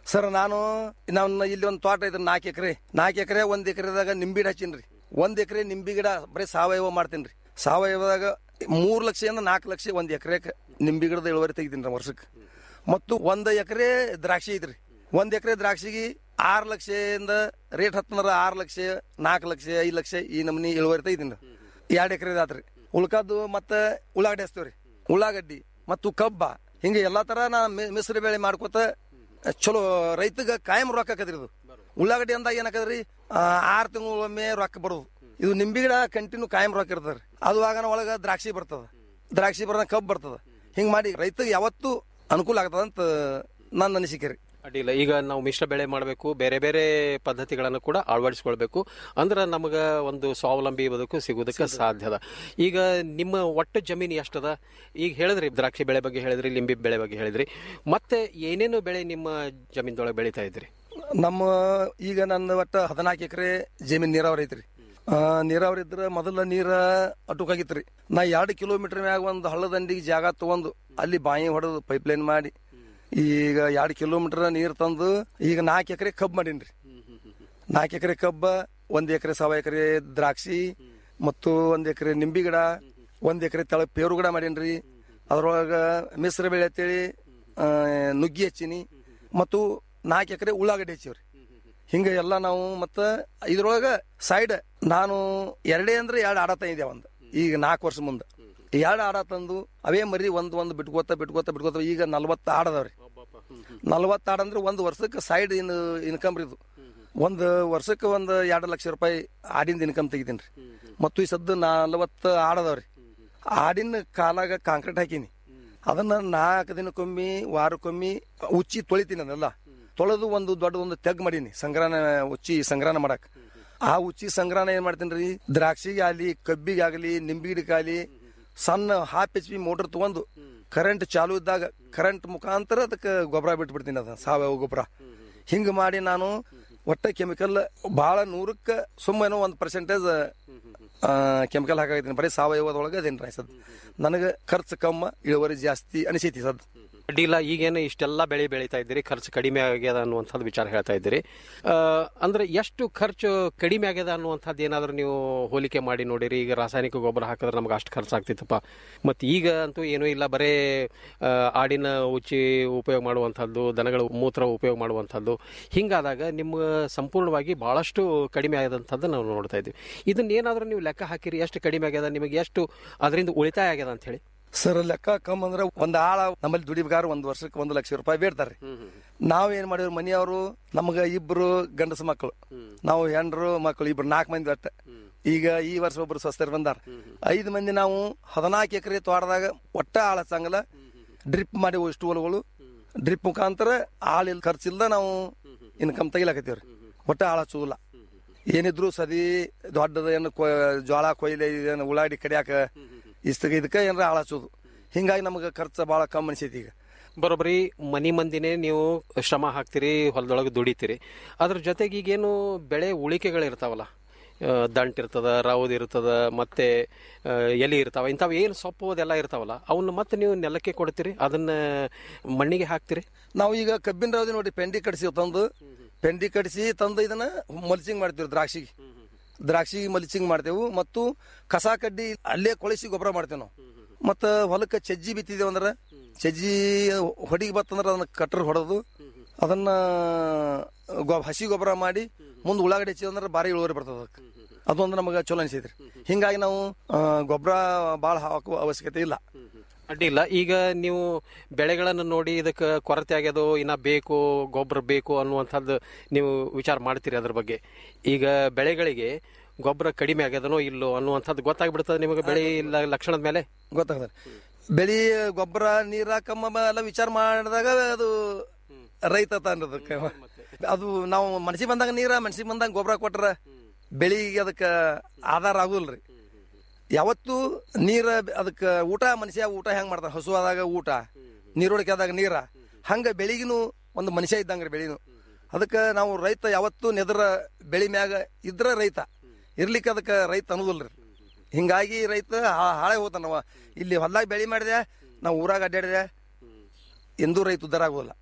ಸರ್ ನಾನು ನನ್ನ ಇಲ್ಲಿ ಒಂದು ತೋಟ ಐತ್ರಿ ನಾಲ್ಕು ಎಕರೆ ನಾಲ್ಕು ಎಕರೆ ಒಂದ್ ಎಕರೆದಾಗ ನಿಂಬಿ ಗಿಡ ಹಚ್ಚೀನ್ರಿ ಒಂದ್ ಎಕರೆ ನಿಂಬಿ ಗಿಡ ಬರೀ ಸಾವಯವ ಮಾಡ್ತೀನಿ ರೀ ಸಾವಯವದಾಗ ಮೂರ್ ಲಕ್ಷದಿಂದ ನಾಲ್ಕು ಲಕ್ಷ ಒಂದ್ ಎಕರೆ ನಿಂಬಿ ಗಿಡದ ಇಳುವರಿ ತೆಗಿತೀನಿ ರೀ ವರ್ಷಕ್ಕೆ ಮತ್ತು ಒಂದ್ ಎಕರೆ ದ್ರಾಕ್ಷಿ ಐತ್ರಿ ಒಂದ್ ಎಕರೆ ದ್ರಾಕ್ಷಿಗೆ ಆರು ಲಕ್ಷದಿಂದ ರೇಟ್ ಹತ್ತಂದ್ರ ಆರು ಲಕ್ಷ ನಾಲ್ಕು ಲಕ್ಷ ಐದು ಲಕ್ಷ ಈ ನಮ್ನಿ ಇಳುವರಿ ತೆಗಿತೀನಿ ಎರಡು ಎಕರೆ ಆತ್ರಿ ಉಳ್ಕಾದ್ದು ಮತ್ತೆ ಉಳ್ಳಾಗಡ್ಡಿ ಹಚ್ತೇವ್ರಿ ಉಳ್ಳಾಗಡ್ಡಿ ಮತ್ತು ಕಬ್ಬ ಹಿಂಗೆ ಎಲ್ಲಾ ತರ ನಾ ಮಿ- ಮಿಶ್ರ ಬೆಳೆ ಮಾಡ್ಕೊತ ಚಲೋ ರೈತಗ ಕಾಯಂ ರೊಕ್ಕ ಆಕದ್ರಿ ಇದು ಉಳ್ಳಾಗಡ್ಡಿ ಅಂದಾಗ ಏನಾಕದ್ರಿ ಆರು ತಿಂಗಳೊಮ್ಮೆ ರೊಕ್ಕ ಬರೋದು ಇದು ನಿಂಬಿ ಗಿಡ ಕಂಟಿನ್ಯೂ ಕಾಯಂ ರೊಕ್ಕ ಇರ್ತದ್ರಿ ಅದು ಆಗನ ಒಳಗ ದ್ರಾಕ್ಷಿ ಬರ್ತದ ದ್ರಾಕ್ಷಿ ಬರೋದ ಕಬ್ಬು ಬರ್ತದ ಹಿಂಗ್ ಮಾಡಿ ರೈತಗೆ ಯಾವತ್ತೂ ಅನುಕೂಲ ಆಗ್ತದ ಅಂತ ನನ್ನ ಅನಿಸಿಕೆ ರೀ ಅಡ್ಡಿಲ್ಲ ಈಗ ನಾವು ಮಿಶ್ರ ಬೆಳೆ ಮಾಡಬೇಕು ಬೇರೆ ಬೇರೆ ಪದ್ಧತಿಗಳನ್ನು ಕೂಡ ಅಳವಡಿಸ್ಕೊಳ್ಬೇಕು ಅಂದ್ರೆ ನಮಗ ಒಂದು ಸ್ವಾವಲಂಬಿ ಬದುಕು ಸಿಗೋದಕ್ಕೆ ಸಾಧ್ಯದ ಈಗ ನಿಮ್ಮ ಒಟ್ಟು ಜಮೀನು ಎಷ್ಟದ ಈಗ ಹೇಳಿದ್ರಿ ದ್ರಾಕ್ಷಿ ಬೆಳೆ ಬಗ್ಗೆ ಹೇಳಿದ್ರಿ ಲಿಂಬಿ ಬೆಳೆ ಬಗ್ಗೆ ಹೇಳಿದ್ರಿ ಮತ್ತೆ ಏನೇನು ಬೆಳೆ ನಿಮ್ಮ ಜಮೀನದೊಳಗೆ ಬೆಳೀತಾ ಇದ್ರಿ ನಮ್ಮ ಈಗ ನನ್ನ ಒಟ್ಟ ಹದಿನಾಲ್ಕು ಎಕರೆ ಜಮೀನ್ ನೀರಾವರಿ ಐತ್ರಿ ಆ, ನೀರಾವರಿ ಇದ್ರ ಮೊದಲ ನೀರ ಅಟುಕಾಗಿತ್ರಿ ನಾ ಎರಡು ಕಿಲೋಮೀಟರ್ ಮ್ಯಾಗ ಒಂದು ಹಳ್ಳದಂಡಿಗೆ ಜಾಗ ತಗೊಂಡು ಅಲ್ಲಿ ಬಾಯಿ ಹೊಡೆದು ಪೈಪ್ಲೈನ್ ಮಾಡಿ ಈಗ ಎರಡು ಕಿಲೋಮೀಟರ್ ನೀರ್ ತಂದು ಈಗ ನಾಲ್ಕು ಎಕರೆ ಕಬ್ಬು ಮಾಡೀನ್ರಿ ನಾಲ್ಕು ಎಕರೆ ಕಬ್ಬ ಒಂದ್ ಎಕರೆ ಸವ ಎಕರೆ ದ್ರಾಕ್ಷಿ ಮತ್ತು ಒಂದ್ ಎಕರೆ ನಿಂಬಿ ಗಿಡ ಒಂದ್ ಎಕರೆ ತಳ ಪೇರು ಗಿಡ ಮಾಡೀನ್ರಿ ಅದ್ರೊಳಗ ಮಿಶ್ರ ಬೆಳೆ ಅಂತೇಳಿ ಆ, ನುಗ್ಗಿ ಹಚ್ಚೀನಿ ಮತ್ತು ನಾಲ್ಕು ಎಕರೆ ಉಳ್ಳಾಗಡ್ಡಿ ಹಚ್ಚಿವ್ರಿ ಹಿಂಗ ಎಲ್ಲ ನಾವು ಮತ್ತ ಇದ್ರೊಳಗ ಸೈಡ್ ನಾನು ಎರಡೇ ಅಂದ್ರೆ ಎರಡು ಆಡ ತಂದಿದ್ದೆ ಒಂದು ಈಗ ನಾಲ್ಕು ವರ್ಷ ಮುಂದೆ ಎರಡು ಆಡ ತಂದು ಅವೇ ಮರಿ ಒಂದ್ ಒಂದು ಬಿಟ್ಕೋತ ಬಿಟ್ಕೋತ ಬಿಟ್ಕೋತ ಈಗ ನಲ್ವತ್ತು ಆಡದವ್ರಿ ನಲ್ವತ್ತು ಆಡ ಅಂದ್ರೆ ಒಂದು ವರ್ಷಕ್ಕೆ ಸೈಡ್ ಇನ್ ಇನ್ಕಮ್ ರೀ ಇದು ಒಂದು ವರ್ಷಕ್ಕೆ ಒಂದು ಎರಡು ಲಕ್ಷ ರೂಪಾಯಿ ಆಡಿಂದ ಇನ್ಕಮ್ ತೆಗಿತೀನಿ ರೀ ಮತ್ತು ಈ ಸದ್ದು ನಲ್ವತ್ತು ಆಡದವ್ರಿ ಆಡಿನ ಕಾಲಾಗ ಕಾಂಕ್ರೀಟ್ ಹಾಕೀನಿ ಅದನ್ನ ನಾಲ್ಕು ದಿನಕ್ಕೊಮ್ಮಿ ವಾರಕ್ಕೊಮ್ಮಿ ಉಚ್ಚಿ ತೊಳಿತೀನಿ ಅದನ್ನೆಲ್ಲ ತೊಳೆದು ಒಂದು ದೊಡ್ಡ ಒಂದು ತೆಗ್ ಮಾಡೀನಿ ಸಂಗ್ರಹಣ ಉಚ್ಚಿ ಸಂಗ್ರಹಣ ಮಾಡಕ್ ಆ ಉಚ್ಚಿ ಸಂಗ್ರಹಣ ಏನ್ ಮಾಡ್ತೀನಿ ರೀ ದ್ರಾಕ್ಷಿಗೆ ಆಗಲಿ ಕಬ್ಬಿಗೆ ಆಗಲಿ ನಿಂಬಿ ಗಿಡಕ್ಕಾಗಲಿ ಸಣ್ಣ ಹಾಫ್ ಎಚ್ ಪಿ ಮೋಟರ್ ತಗೊಂಡು ಕರೆಂಟ್ ಚಾಲು ಇದ್ದಾಗ ಕರೆಂಟ್ ಮುಖಾಂತರ ಅದಕ್ಕೆ ಗೊಬ್ಬರ ಬಿಟ್ಬಿಡ್ತೀನಿ ಅದ ಸಾವಯವ ಗೊಬ್ಬರ ಹಿಂಗ ಮಾಡಿ ನಾನು ಒಟ್ಟ ಕೆಮಿಕಲ್ ಬಹಳ ನೂರಕ್ಕೆ ಸುಮ್ಮನೆ ಒಂದು ಪರ್ಸೆಂಟೇಜ್ ಕೆಮಿಕಲ್ ಹಾಕಾಗಿದ್ದೀನಿ ಬರೀ ಸಾವಯವದೊಳಗೆ ಅದೇನು ರೀ ಸದ್ ನನಗೆ ಖರ್ಚು ಕಮ್ಮ ಇಳುವರಿ ಜಾಸ್ತಿ ಅನಿಸೈತಿ ಸದ್ ಅಡ್ಡಿಲ್ಲ ಈಗೇನು ಇಷ್ಟೆಲ್ಲ ಬೆಳೆ ಬೆಳೀತಾ ಇದ್ದೀರಿ ಖರ್ಚು ಕಡಿಮೆ ಆಗ್ಯದ ಅನ್ನುವಂಥದ್ದು ವಿಚಾರ ಹೇಳ್ತಾ ಇದ್ದೀರಿ ಆ, ಅಂದ್ರೆ ಎಷ್ಟು ಖರ್ಚು ಕಡಿಮೆ ಆಗ್ಯದ ಅನ್ನುವಂಥದ್ದು ಏನಾದರೂ ನೀವು ಹೋಲಿಕೆ ಮಾಡಿ ನೋಡಿರಿ ಈಗ ರಾಸಾಯನಿಕ ಗೊಬ್ಬರ ಹಾಕಿದ್ರೆ ನಮ್ಗೆ ಅಷ್ಟು ಖರ್ಚು ಆಗ್ತಿತ್ತಪ್ಪ ಮತ್ತು ಈಗ ಅಂತೂ ಏನೂ ಇಲ್ಲ ಬರೇ ಆ, ಆಡಿನ ಉಚ್ಚಿ ಉಪಯೋಗ ಮಾಡುವಂಥದ್ದು ದನಗಳ ಮೂತ್ರ ಉಪಯೋಗ ಮಾಡುವಂಥದ್ದು ಹಿಂಗಾದಾಗ ನಿಮ್ಮ ಸಂಪೂರ್ಣವಾಗಿ ಬಹಳಷ್ಟು ಕಡಿಮೆ ಆದಂಥದ್ದು ನಾವು ನೋಡ್ತಾ ಇದ್ದೀವಿ ಇದನ್ನ ಏನಾದರೂ ನೀವು ಲೆಕ್ಕ ಹಾಕಿರಿ ಎಷ್ಟು ಕಡಿಮೆ ಆಗ್ಯದ ನಿಮಗೆ ಎಷ್ಟು ಅದರಿಂದ ಉಳಿತಾಯ ಆಗ್ಯದ ಅಂತ ಹೇಳಿ ಸರ್ ಲೆಕ್ಕ ಕಮ್ ಅಂದ್ರೆ ಒಂದ್ ಆಳ ನಮ್ಮಲ್ಲಿ ದುಡಿಬೇಕಾದ್ರೆ ಒಂದ್ ವರ್ಷಕ್ಕೆ ಒಂದು ಲಕ್ಷ ರೂಪಾಯಿ ಬೇಡ್ತಾರೆ ನಾವ್ ಏನ್ ಮಾಡಿವ್ರಿ ಮನೆಯವರು ನಮ್ಗ ಇಬ್ರು ಗಂಡಸ ಮಕ್ಕಳು ನಾವು ಹೆಂಡ್ರು ಮಕ್ಕಳು ಇಬ್ರು ನಾಲ್ಕು ಮಂದಿ ಅಟ್ಟ ಈಗ ಈ ವರ್ಷ ಒಬ್ರು ಸ್ವಸ್ಥರು ಬಂದಾರ ಐದು ಮಂದಿ ನಾವು ಹದಿನಾಲ್ಕು ಎಕರೆ ತೋಟದಾಗ ಒಟ್ಟ ಆಳ ಸಂಗಲ ಡ್ರಿಪ್ ಮಾಡಿ ಇಷ್ಟು ಹೊಲಗಳು ಡ್ರಿಪ್ ಮುಖಾಂತರ ಆಳ ಇಲ್ ಖರ್ಚಿಲ್ದ ನಾವು ಇನ್ಕಮ್ ತೆಗಿಲಾಕತ್ತೀವ್ರಿ ಒಟ್ಟ ಆಳ ಚೂಲ ಏನಿದ್ರು ಸದಿ ದೊಡ್ಡದ ಏನು ಕೊ- ಜ್ವಾಳ ಕೊಯ್ಲೆ ಏನು ಉಳ್ಳಾಗಡ್ಡಿ ಕಡಿಯಾಕ ಇಷ್ಟ ಇದಕ್ಕೆ ಏನಾರ ಆಳಚೋದು ಹಿಂಗಾಗಿ ನಮಗೆ ಖರ್ಚು ಭಾಳ ಕಮ್ಮಿ ಅನಿಸೈತಿ ಈಗ ಬರೋಬ್ಬರಿ ಮನಿ ಮಂದಿನೇ ನೀವು ಶ್ರಮ ಹಾಕ್ತೀರಿ ಹೊಲದೊಳಗೆ ದುಡಿತೀರಿ ಅದ್ರ ಜೊತೆಗೆ ಈಗೇನು ಬೆಳೆ ಉಳಿಕೆಗಳಿರ್ತಾವಲ್ಲ ಆ, ದಂಟ್ ಇರ್ತದ ರೌದ್ ಇರ್ತದ ಮತ್ತೆ ಆ, ಎಲೆ ಇರ್ತಾವ ಇಂಥವು ಏನು ಸೊಪ್ಪು ಅದೆಲ್ಲ ಇರ್ತಾವಲ್ಲ ಅವನ್ನ ಮತ್ತೆ ನೀವು ನೆಲಕ್ಕೆ ಕೊಡ್ತೀರಿ ಅದನ್ನ ಮಣ್ಣಿಗೆ ಹಾಕ್ತೀರಿ ನಾವು ಈಗ ಕಬ್ಬಿನ ರವದಿ ನೋಡಿ ಪೆಂಡಿ ಕಡಿಸಿ ತಂದು ಪೆಂಡಿ ಕಡಿಸಿ ತಂದು ಇದನ್ನ ಮಲ್ಚಿಂಗ್ ಮಾಡ್ತೀವಿ ದ್ರಾಕ್ಷಿಗೆ ದ್ರಾಕ್ಷಿಗೆ ಮಲ್ಚಿಂಗ್ ಮಾಡ್ತೇವೆ ಮತ್ತು ಕಸ ಕಡ್ಡಿ ಅಲ್ಲೇ ಕೊಳಿಸಿ ಗೊಬ್ಬರ ಮಾಡ್ತೇವೆ ನಾವು ಮತ್ತ ಹೊಲಕ್ಕೆ ಚಜ್ಜಿ ಬಿತ್ತಿದೇವು ಅಂದ್ರೆ ಚಜ್ಜಿ ಹೊಡಿಗೆ ಬತ್ತಂದ್ರೆ ಅದನ್ನ ಕಟ್ರ್ ಹೊಡೆದು ಅದನ್ನ ಗೊ- ಹಸಿ ಗೊಬ್ಬರ ಮಾಡಿ ಮುಂದೆ ಉಳ್ಳಾಗಡ್ಡಿ ಹಚ್ಚಿದ ಅಂದ್ರೆ ಭಾರಿ ಇಳುವರಿ ಬರ್ತದ ಅದಕ್ಕೆ ಅದೊಂದು ನಮಗೆ ಚಲೋ ಅನಿಸೈತ್ರಿ ಹಿಂಗಾಗಿ ನಾವು ಗೊಬ್ಬರ ಭಾಳ ಹಾಕುವ ಅವಶ್ಯಕತೆ ಇಲ್ಲ ಅಡ್ಡಿಲ್ಲ ಈಗ ನೀವು ಬೆಳೆಗಳನ್ನು ನೋಡಿ ಇದಕ್ಕೆ ಕೊರತೆ ಆಗ್ಯದೋ ಇನ್ನ ಬೇಕು ಗೊಬ್ಬರ ಬೇಕು ಅನ್ನುವಂಥದ್ದು ನೀವು ವಿಚಾರ ಮಾಡ್ತೀರಿ ಅದ್ರ ಬಗ್ಗೆ ಈಗ ಬೆಳೆಗಳಿಗೆ ಗೊಬ್ಬರ ಕಡಿಮೆ ಆಗ್ಯದನೋ ಇಲ್ಲೋ ಅನ್ನುವಂಥದ್ದು ಗೊತ್ತಾಗ್ಬಿಡ್ತದೆ ನಿಮಗೆ ಬೆಳೆ ಇಲ್ಲ ಲಕ್ಷಣದ ಮೇಲೆ ಗೊತ್ತಾಗ್ತದೆ ಬೆಳಿ ಗೊಬ್ಬರ ನೀರ ಕಮ್ಮ ಎಲ್ಲ ವಿಚಾರ ಮಾಡಿದಾಗ ಅದು ರೈತ ಅನ್ನೋದಕ್ಕೆ ಅದು ನಾವು ಮನ್ಸಿಗೆ ಬಂದಾಗ ನೀರ ಮನ್ಸಿಗೆ ಬಂದಾಗ ಗೊಬ್ಬರ ಕೊಟ್ರ ಬೆಳಿಗೆ ಅದಕ್ಕೆ ಆಧಾರ ಆಗುದಿಲ್ರಿ ಯಾವತ್ತು ನೀರ ಅದಕ್ಕೆ ಊಟ ಮನುಷ್ಯ ಊಟ ಹೆಂಗ್ ಮಾಡ್ತಾರ ಹಸು ಆದಾಗ ಊಟ ನೀರೊಳಗೆ ಆದಾಗ ನೀರ ಹಂಗ ಬೆಳಿಗಿನೂ ಒಂದು ಮನುಷ್ಯ ಇದ್ದಂಗ್ರಿ ಬೆಳಿನು ಅದಕ್ಕೆ ನಾವು ರೈತ ಯಾವತ್ತು ನೆದರ ಬೆಳಿ ಮ್ಯಾಗ ಇದ್ರ ರೈತ ಇರ್ಲಿಕ್ಕೆ ಅದಕ್ಕೆ ರೈತ ಅನ್ನೋದಿಲ್ರಿ ಹಿಂಗಾಗಿ ರೈತ ಹಾ- ಹಾಳೆ ಹೋತಾನ ನಾವ ಇಲ್ಲಿ ಹೊಲ್ದಾಗ ಬೆಳಿ ಮಾಡಿದೆ ನಾವು ಊರಾಗ ಅಡ್ಡಾಡಿದೆ ಎಂದೂ ರೈತ ಉದ್ದಾರ ಆಗೋದಿಲ್ಲ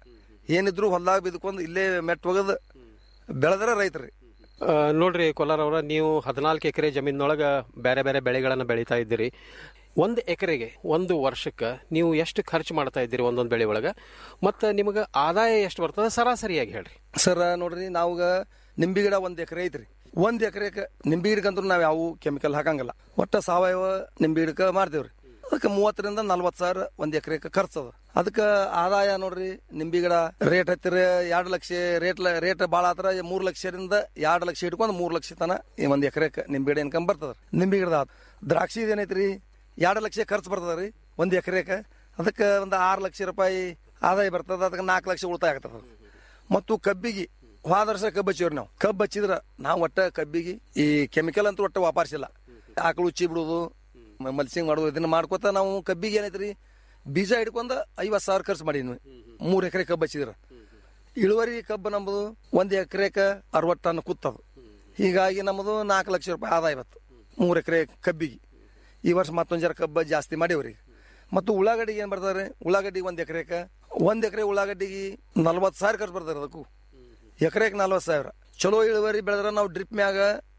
ಏನಿದ್ರು ಹೊಲ್ದಾಗ ಬಿದ್ಕೊಂಡು ಇಲ್ಲೇ ಮೆಟ್ ಒಗದ್ ಬೆಳೆದ್ರೆ ರೈತರಿ ಆ, ನೋಡ್ರಿ ಕೊಲಾರ್ ಅವರ ನೀವು ಹದಿನಾಲ್ಕು ಎಕರೆ ಜಮೀನೊಳಗ ಬೇರೆ ಬೇರೆ ಬೆಳೆಗಳನ್ನ ಬೆಳೀತಾ ಇದ್ದೀರಿ ಒಂದು ಎಕರೆಗೆ ಒಂದು ವರ್ಷಕ್ಕೆ ನೀವು ಎಷ್ಟು ಖರ್ಚು ಮಾಡ್ತಾ ಇದ್ದೀರಿ ಒಂದೊಂದು ಬೆಳೆ ಒಳಗ ಮತ್ತು ನಿಮಗೆ ಆದಾಯ ಎಷ್ಟು ಬರ್ತದೆ ಸರಾಸರಿಯಾಗಿ ಹೇಳ್ರಿ ಸರ್ ನೋಡ್ರಿ ನಾವಾಗ ನಿಂಬಿ ಗಿಡ ಒಂದ್ ಎಕರೆ ಐತ್ರಿ ಒಂದ್ ಎಕರೆಗೆ ನಿಂಬಿ ಗಿಡಕ್ಕಂತೂ ನಾವ್ ಯಾವ ಕೆಮಿಕಲ್ ಹಾಕಂಗಿಲ್ಲ ಒಟ್ಟ ಸಾವಯವ ನಿಂಬಿ ಗಿಡಕ್ಕೆ ಮಾಡ್ತೇವ್ರಿ ಅದಕ್ಕೆ ಮೂವತ್ತರಿಂದ ನಲ್ವತ್ ಸಾವಿರ ಒಂದ್ ಎಕರೆಗೆ ಖರ್ಚದ ಅದಕ್ಕೆ ಆದಾಯ ನೋಡ್ರಿ ನಿಂಬಿ ಗಿಡ ರೇಟ್ ಹತ್ತಿರ ಎರಡು ಲಕ್ಷ ರೇಟ್ ರೇಟ್ ಭಾಳ ಆತರ ಮೂರ್ ಲಕ್ಷದಿಂದ ಎರಡು ಲಕ್ಷ ಇಟ್ಕೊಂಡು ಮೂರ್ ಲಕ್ಷ ತನ ಈ ಒಂದ್ ಎಕರೆಗೆ ನಿಂಬಿ ಗಿಡ ಇನ್ಕಮ್ ಬರ್ತದ ನಿಂಬಿ ಗಿಡದ ಆತ್. ದ್ರಾಕ್ಷಿ ಏನೈತ್ರಿ ಎರಡು ಲಕ್ಷ ಖರ್ಚು ಬರ್ತದ ರೀ ಒಂದ್ ಎಕರೆಗೆ ಅದಕ್ಕೆ ಒಂದು ಆರು ಲಕ್ಷ ರೂಪಾಯಿ ಆದಾಯ ಬರ್ತದ ಅದಕ್ಕೆ ನಾಲ್ಕು ಲಕ್ಷ ಉಳಿತಾಯ ಆಗ್ತದ ಮತ್ತು ಕಬ್ಬಿಗೆ ಹೋದ ವರ್ಷ ಕಬ್ಬು ಹಚ್ಚಿವ್ರಿ ನಾವು ಕಬ್ಬು ಹಚ್ಚಿದ್ರ ನಾವು ಒಟ್ಟ ಕಬ್ಬಿಗೆ ಈ ಕೆಮಿಕಲ್ ಅಂತೂ ಒಟ್ಟ ವಾಪಾರಿಸಿಲ್ಲ ಆಕಳು ಉಚ್ಚಿ ಬಿಡುದು ಮಲ್ಸಿಂಗ್ ಮಾಡೋದು ಇದನ್ನ ಮಾಡ್ಕೊತ ನಾವು ಕಬ್ಬಿಗೆ ಏನೈತ್ರಿ ಬೀಜ ಹಿಡ್ಕೊಂಡ ಐವತ್ ಸಾವಿರ ಖರ್ಚು ಮಾಡೀನಿ ಮೂರ್ ಎಕರೆ ಕಬ್ಬು ಹಚ್ಚಿದ್ರ ಇಳುವರಿ ಕಬ್ಬು ನಮ್ಮದು ಒಂದ್ ಎಕರೆಕ ಅರವತ್ತು ಟನ್ ಕೂತದು ಹೀಗಾಗಿ ನಮ್ಮದು ನಾಲ್ಕು ಲಕ್ಷ ರೂಪಾಯಿ ಆದಾಯ ಇವತ್ತು ಮೂರ್ ಎಕರೆ ಕಬ್ಬಿಗೆ ಈ ವರ್ಷ ಮತ್ತೊಂದ್ ಜರ ಕಬ್ಬು ಜಾಸ್ತಿ ಮಾಡೀವ್ರಿ ಮತ್ತು ಉಳ್ಳಾಗಡ್ಡಿಗೆ ಏನ್ ಬರ್ತಾರೆ ಉಳ್ಳಾಗಡ್ಡಿಗೆ ಒಂದ್ ಎಕರೆಕ ಒಂದ್ ಎಕರೆ ಉಳ್ಳಾಗಡ್ಡಿಗೆ ನಲ್ವತ್ತು ಸಾವಿರ ಖರ್ಚು ಬರ್ತಾರೆ ಅದಕ್ಕೂ ಎಕರೆಗೆ ನಲ್ವತ್ತು ಸಾವಿರ ಚಲೋ ಇಳುವರಿ ಬೆಳೆದ್ರ ನಾವು ಡ್ರಿಪ್ ಮ್ಯಾಗ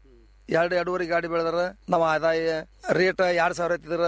ಎರಡು ಎರಡೂವರೆ ಗಾಡಿ ಬೆಳೆದ್ರ ನಾವು ಆದಾಯ ರೇಟ್ ಎರಡ್ ಸಾವಿರ ಐತಿದ್ರ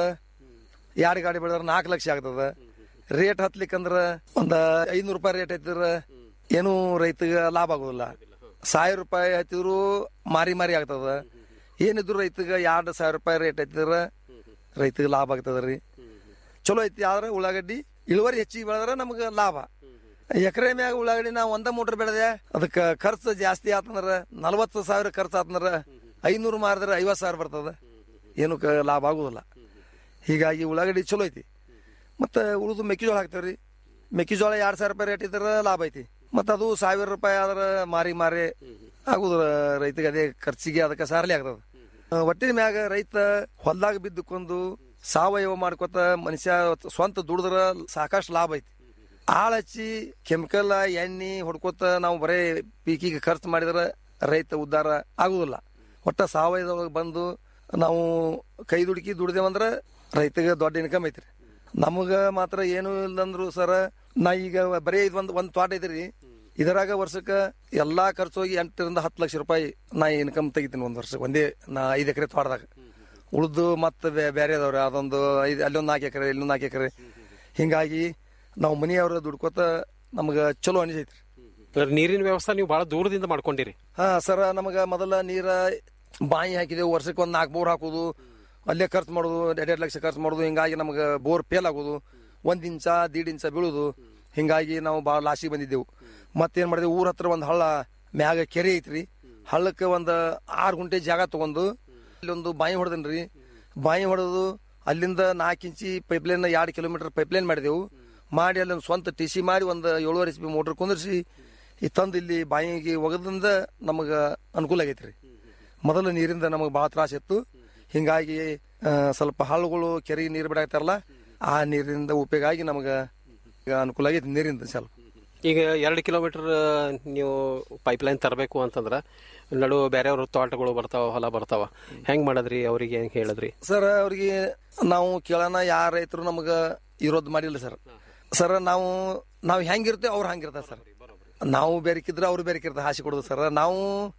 ಎರಡು ಗಾಡಿ ಬೆಳೆದ್ರ ನಾಲ್ಕು ಲಕ್ಷ ಆಗ್ತದ ರೇಟ್ ಹತ್ಲಿಕ್ಕಂದ್ರ ಒಂದ್ ಐನೂರು ರೂಪಾಯಿ ರೇಟ್ ಐತಿದ್ರ ಏನು ರೈತಗ ಲಾಭ ಆಗೋದಿಲ್ಲ ಸಾವಿರ ರೂಪಾಯಿ ಹತ್ತಿದ್ರು ಮಾರಿ ಮಾರಿ ಆಗ್ತದ ಏನಿದ್ರು ರೈತಗ ಎರಡು ಸಾವಿರ ರೂಪಾಯಿ ರೇಟ್ ಐತಿದ್ರ ರೈತಗೆ ಲಾಭ ಆಗ್ತದ ರೀ ಚಲೋ ಐತಿ ಆದ್ರೆ ಉಳ್ಳಾಗಡ್ಡಿ ಇಳುವರಿ ಹೆಚ್ಚಿಗೆ ಬೆಳೆದ್ರ ನಮ್ಗೆ ಲಾಭ ಎಕರೆ ಮ್ಯಾಗ ಉಳ್ಳಾಗಡ್ಡಿ ನಾವು ಒಂದ ಮೋಟ್ರ್ ಬೆಳೆದೆ ಅದಕ್ಕೆ ಖರ್ಚು ಜಾಸ್ತಿ ಆತಂದ್ರ ನಲ್ವತ್ತು ಸಾವಿರ ಖರ್ಚು ಆತಂದ್ರ ಐನೂರು ಮಾರಿದ್ರೆ ಐವತ್ತು ಸಾವಿರ ಬರ್ತದ ಏನು ಕ- ಲಾಭ ಆಗುದಿಲ್ಲ ಹೀಗಾಗಿ ಉಳ್ಳಾಗಡ್ಡಿ ಚಲೋ ಐತಿ ಮತ್ತೆ ಉಳಿದು ಮೆಕ್ಕೆಜೋಳ ಹಾಕ್ತೇವ್ರಿ ಮೆಕ್ಕೆಜೋಳ ಎರಡ್ ಸಾವಿರ ರೂಪಾಯಿ ರೇಟ್ ಇದ್ರ ಲಾಭ ಐತಿ ಮತ್ತ ಅದು ಸಾವಿರ ರೂಪಾಯಿ ಆದ್ರ ಮಾರಿ ಮಾರಿ ಆಗುದ ರೈತಗೆ ಅದೇ ಖರ್ಚಿಗೆ ಅದಕ್ಕೆ ಸಾರಲಿ ಆಗ್ತದ ಆ, ಒಟ್ಟಿನ ಮ್ಯಾಗ ರೈತ ಹೊಲ್ದಾಗ ಬಿದ್ದುಕೊಂಡು ಸಾವಯವ ಮಾಡ್ಕೊತ ಮನುಷ್ಯ ಸ್ವಂತ ದುಡಿದ್ರ ಸಾಕಷ್ಟು ಲಾಭ ಐತಿ ಆಳ್ ಹಚ್ಚಿ ಕೆಮಿಕಲ್ ಎಣ್ಣೆ ಹೊಡ್ಕೋತ ನಾವು ಬರೇ ಪೀಕಿಗೆ ಖರ್ಚು ಮಾಡಿದ್ರ ರೈತ ಉದ್ಧಾರ ಆಗುದಿಲ್ಲ ಒಟ್ಟ ಸಾವಯವದೊಳಗೆ ಬಂದು ನಾವು ಕೈ ದುಡುಕಿ ದುಡ್ದೇವಂದ್ರ ರೈತಗೆ ದೊಡ್ಡ ಇನ್ಕಮ್ ಐತ್ರಿ ನಮಗ ಮಾತ್ರ ಏನು ಇಲ್ಲಂದ್ರು ಸರ ನಾ ಈಗ ಬರೀ ಇದು ಒಂದ್ ಒಂದ್ ತೋಟ ಐತ್ರಿ ಇದರಾಗ ವರ್ಷಕ್ಕ ಎಲ್ಲಾ ಖರ್ಚು ಹೋಗಿ ಎಂಟರಿಂದ ಹತ್ತು ಲಕ್ಷ ರೂಪಾಯಿ ನಾ ಇನ್ಕಮ್ ತೆಗಿತೀನಿ ಒಂದ್ ವರ್ಷ ಒಂದೇ ನಾ ಐದ್ ಎಕರೆ ತೋಟದಾಗ ಉಳ್ದು ಮತ್ತೆ ಬೇರೆ ಅದಾವ್ರಿ ಅದೊಂದು ಐದ್ ಅಲ್ಲೊಂದ್ ನಾಲ್ಕು ಎಕರೆ ಇಲ್ಲೊಂದ್ ನಾಲ್ಕು ಎಕರೆ ಹಿಂಗಾಗಿ ನಾವು ಮನೆಯವ್ರ ದುಡ್ಕೋತ ನಮ್ಗ ಚಲೋ ಅನಿಸೈತ್ರಿ ಅಂದ್ರೆ ನೀರಿನ ವ್ಯವಸ್ಥೆ ನೀವು ಬಹಳ ದೂರದಿಂದ ಮಾಡ್ಕೊಂಡಿರಿ ಹಾ ಸರ ನಮಗ ಮೊದಲ ನೀರ ಬಾಯಿ ಹಾಕಿದೆವು ವರ್ಷಕ್ಕೆ ಒಂದ್ ನಾಲ್ಕು ಬೋರ್ ಹಾಕೋದು ಅಲ್ಲೇ ಖರ್ಚು ಮಾಡೋದು ಎರಡೆರಡು ಲಕ್ಷ ಖರ್ಚು ಮಾಡೋದು ಹಿಂಗಾಗಿ ನಮ್ಗೆ ಬೋರ್ ಫೇಲ್ ಆಗೋದು ಒಂದ್ ಇಂಚ ದೀಡ್ ಇಂಚ ಬೀಳುದು ಹಿಂಗಾಗಿ ನಾವು ಭಾಳ ಲಾಸಿಗೆ ಬಂದಿದ್ದೆವು ಮತ್ತೇನ್ ಮಾಡಿದೆವು ಊರ ಹತ್ರ ಒಂದು ಹಳ್ಳ ಮ್ಯಾಗ ಕೆರೆ ಐತ್ರಿ ಹಳ್ಳಕ್ಕೆ ಒಂದು ಆರು ಗುಂಟೆ ಜಾಗ ತಗೊಂಡು ಇಲ್ಲೊಂದು ಬಾಯಿ ಹೊಡೆದನ್ರಿ ಬಾಯಿ ಹೊಡೆದು ಅಲ್ಲಿಂದ ನಾಲ್ಕು ಇಂಚಿ ಪೈಪ್ಲೈನ್ ಎರಡು ಕಿಲೋಮೀಟರ್ ಪೈಪ್ಲೈನ್ ಮಾಡಿದೆವು ಮಾಡಿ ಅಲ್ಲಿ ಒಂದು ಸ್ವಂತ ಟಿ ಸಿ ಮಾಡಿ ಒಂದು ಏಳುವರೆ ಎಚ್ ಪಿ ಮೋಟ್ರ್ ಕುಂದಿರ್ಸಿ ಈ ತಂದು ಇಲ್ಲಿ ಬಾಯಿಗೆ ಒಗದ್ರಿಂದ ನಮಗೆ ಅನುಕೂಲ ಆಗೈತ್ರಿ ಮೊದಲು ನೀರಿಂದ ನಮಗೆ ಭಾಳ ತ್ರಾಸ ಇತ್ತು ಹಿಂಗಾಗಿ ಆ, ಸ್ವಲ್ಪ ಹಳ್ಳಗಳು ಕೆರೆಗೆ ನೀರು ಬಿಡಾಕ್ತಾರಲ್ಲ ಆ ನೀರಿನಿಂದ ಉಪಯೋಗ ಆಗಿ ನಮಗೆ ಈಗ ಅನುಕೂಲ ಆಗೈತಿ ನೀರಿಂದ ಸ್ವಲ್ಪ ಈಗ ಎರಡು ಕಿಲೋಮೀಟರ್ ನೀವು ಪೈಪ್ಲೈನ್ ತರಬೇಕು ಅಂತಂದ್ರ ನಡು ಬೇರೆಯವ್ರ ತೋಟಗಳು ಬರ್ತಾವ ಹೊಲ ಬರ್ತಾವ ಹೆಂಗ್ ಮಾಡದ್ರಿ ಅವ್ರಿಗೆ ಹೆಂಗ್ ಹೇಳಿದ್ರಿ ಸರ್ ಅವ್ರಿಗೆ ನಾವು ಕೇಳೋಣ ಯಾರ ರೈತರು ನಮಗ ಇರೋದ್ ಮಾಡಿಲ್ಲ ಸರ್ ಸರ್ ನಾವು ನಾವು ಹೆಂಗಿರ್ತೇವೆ ಅವ್ರು ಹಂಗಿರ್ತಾರೆ ಸರ್ ನಾವು ಬೇರೆಕಿದ್ರೆ ಅವ್ರು ಬೇರೆಕಿರ್ತಾರೆ ಹಾಸಿ ಕೊಡೋದು ಸರ್ ನಾವು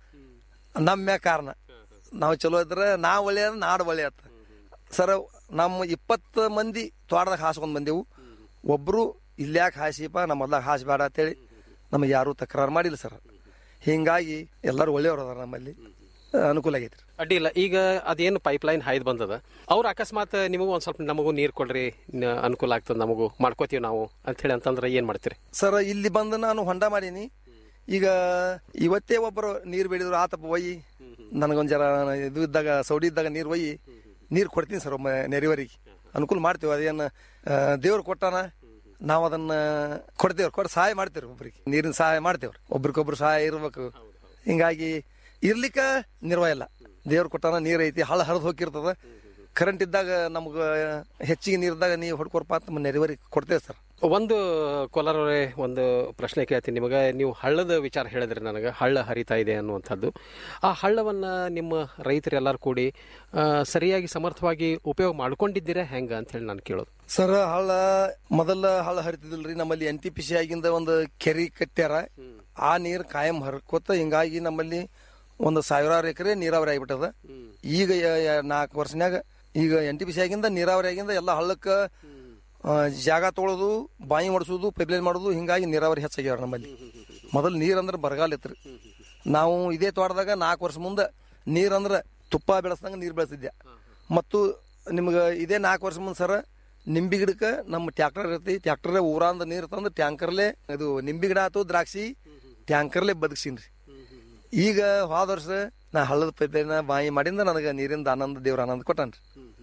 ನಮ್ಮ ಮ್ಯಾಗ ಕಾರಣ ನಾವು ಚಲೋ ಇದ್ರೆ ನಾ ಒಳ್ಳೆ ನಾಡು ಒಳ್ಳೆ ಆತ ಸರ್ ನಮ್ಮ ಇಪ್ಪತ್ತು ಮಂದಿ ತೋಟದಾಗ ಹಾಸ್ಕೊಂಡ್ ಬಂದೆವು ಒಬ್ರು ಇಲ್ಯಾಕ ಹಾಸಿಪ ನಮ್ಮ ಹೊಲ್ದಾಗ ಹಾಸಬೇಡ ಅಂತೇಳಿ ನಮಗೆ ಯಾರು ತಕರಾರು ಮಾಡಿಲ್ಲ ಸರ್ ಹಿಂಗಾಗಿ ಎಲ್ಲರೂ ಒಳ್ಳೆಯವ್ರು ಅದಾರ ನಮ್ಮಲ್ಲಿ ಆ, ಅನುಕೂಲ ಆಗೈತ್ರಿ ಅಡ್ಡಿ ಇಲ್ಲ ಈಗ ಅದೇನು ಪೈಪ್ಲೈನ್ ಹಾಯ್ದು ಬಂದದ ಅವ್ರು ಅಕಸ್ಮಾತ್ ನಿಮಗೂ ಒಂದ್ ಸ್ವಲ್ಪ ನಮಗೂ ನೀರ್ ಕೊಡ್ರಿ ನ- ಅನುಕೂಲ ಆಗ್ತದ ನಮಗೂ ಮಾಡ್ಕೋತೀವಿ ನಾವು ಅಂತ ಹೇಳಿ ಅಂತಂದ್ರೆ ಏನ್ ಮಾಡ್ತೀರಿ ಸರ್ ಇಲ್ಲಿ ಬಂದು ನಾನು ಹೊಂಡ ಮಾಡೀನಿ ಈಗ ಇವತ್ತೇ ಒಬ್ಬರು ನೀರು ಬೇಡಿದ್ರು ಆತಪ್ಪ ಒಯ್ಯಿ ನನಗೊಂದ್ ಜರ ಇದು ಇದ್ದಾಗ ಸೌಡಿ ಇದ್ದಾಗ ನೀರು ಒಯ್ಯಿ ನೀರು ಕೊಡ್ತೀನಿ ಸರ್ ಒಮ್ಮೆ ನೆರೆಯವರಿಗೆ ಅನುಕೂಲ ಮಾಡ್ತೇವೆ ಅದೇನು ದೇವ್ರು ಕೊಟ್ಟಾನ ನಾವು ಅದನ್ನ ಕೊಡ್ತೇವ್ರಿ ಕೊಟ್ಟು ಸಹಾಯ ಮಾಡ್ತೇವ್ರಿ ಒಬ್ರಿಗೆ ನೀರಿನ ಸಹಾಯ ಮಾಡ್ತೇವ್ರಿ ಒಬ್ರಿಗೊಬ್ರು ಸಹಾಯ ಇರ್ಬೇಕು ಹಿಂಗಾಗಿ ಇರ್ಲಿಕ್ಕ ನಿರ್ವಾಹ ಇಲ್ಲ ದೇವ್ರು ಕೊಟ್ಟಾನ ನೀರ್ ಐತಿ ಹಳ ಹರಿದು ಹೋಗಿರ್ತದ ಕರೆಂಟ್ ಇದ್ದಾಗ ನಮ್ಗ ಹೆಚ್ಚಿಗೆ ನೀರ್ದಾಗ ನೀವು ಹೊಡ್ಕೊರ್ಪ ಅಂತ ನೆರೆಯವರಿಗೆ ಕೊಡ್ತೇವೆ ಸರ್ ಒಂದು ಕೋಲಾರವರೇ ಒಂದು ಪ್ರಶ್ನೆ ಕೇಳ್ತೀನಿ ನಿಮಗೆ ನೀವು ಹಳ್ಳದ ವಿಚಾರ ಹೇಳಿದ್ರಿ ನನಗೆ ಹಳ್ಳ ಹರಿತಾ ಇದೆ ಅನ್ನುವಂಥದ್ದು ಆ ಹಳ್ಳವನ್ನು ನಿಮ್ಮ ರೈತರೆಲ್ಲರೂ ಕೂಡಿ ಆ, ಸರಿಯಾಗಿ ಸಮರ್ಥವಾಗಿ ಉಪಯೋಗ ಮಾಡ್ಕೊಂಡಿದ್ದೀರಾ ಹೆಂಗೆ ಅಂತ ಹೇಳಿ ನಾನು ಕೇಳೋದು ಸರ್ ಹಳ್ಳ ಮೊದಲ ಹಳ್ಳ ಹರಿತಿದಿಲ್ರಿ ನಮ್ಮಲ್ಲಿ ಎನ್ ಟಿ ಪಿ ಸಿ ಆಗಿಂದ ಒಂದು ಕೆರಿ ಕಟ್ಟ್ಯಾರ ಆ ನೀರ್ ಕಾಯಂ ಹರ್ಕೋತ ಹಿಂಗಾಗಿ ನಮ್ಮಲ್ಲಿ ಒಂದು ಸಾವಿರಾರು ಎಕರೆ ನೀರಾವರಿ ಆಗಿಬಿಟ್ಟದ ಈಗ ಯ- ಯ- ನಾಲ್ಕು ವರ್ಷನ್ಯಾಗ ಈಗ ಎನ್ ಟಿ ಪಿ ಸಿ ಆಗಿಂದ ನೀರಾವರಿ ಆಗಿಂದ ಎಲ್ಲ ಹಳ್ಳಕ್ಕ ಆ, ಜಾಗ ತೊಗೊಳೋದು ಬಾಯಿ ಹೊಡ್ಸೋದು ಪೈಪ್ಲೈನ್ ಮಾಡೋದು ಹಿಂಗಾಗಿ ನೀರಾವರಿ ಹೆಚ್ಚಾಗ್ಯಾವ ನಮ್ಮಲ್ಲಿ ಮೊದಲು ನೀರ್ ಅಂದ್ರೆ ಬರಗಾಲ ಇತ್ರಿ ನಾವು ಇದೇ ತೋಟದಾಗ ನಾಲ್ಕು ವರ್ಷ ಮುಂದೆ ನೀರ್ ಅಂದ್ರೆ ತುಪ್ಪ ಬೆಳೆಸ್ದಂಗ ನೀರ್ ಬೆಳೆಸಿದ್ದೆ ಮತ್ತು ನಿಮ್ಗೆ ಇದೇ ನಾಲ್ಕು ವರ್ಷ ಮುಂದೆ ಸರ ನಿಂಬಿ ಗಿಡಕ್ಕೆ ನಮ್ಮ ಟ್ಯಾಕ್ಟರ್ ಇರ್ತೈತಿ ಟ್ಯಾಕ್ಟರ್ ಊರಾಂದ ನೀರು ತಂದು ಟ್ಯಾಂಕರ್ಲೆ ಇದು ನಿಂಬಿ ಗಿಡ ಆತು ದ್ರಾಕ್ಷಿ ಟ್ಯಾಂಕರ್ಲೆ ಬದುಕ್ಸೀನ್ರಿ ಈಗ ಹೋದ ವರ್ಷ ನಾ ಹಳ್ಳದ ಪೈಪ್ಲೈನ್ ಬಾಯಿ ಮಾಡಿಂದ ನನಗೆ ನೀರಿಂದ ಆನಂದ ದೇವ್ರ ಆನಂದ ಕೊಟ್ಟನ್ರಿ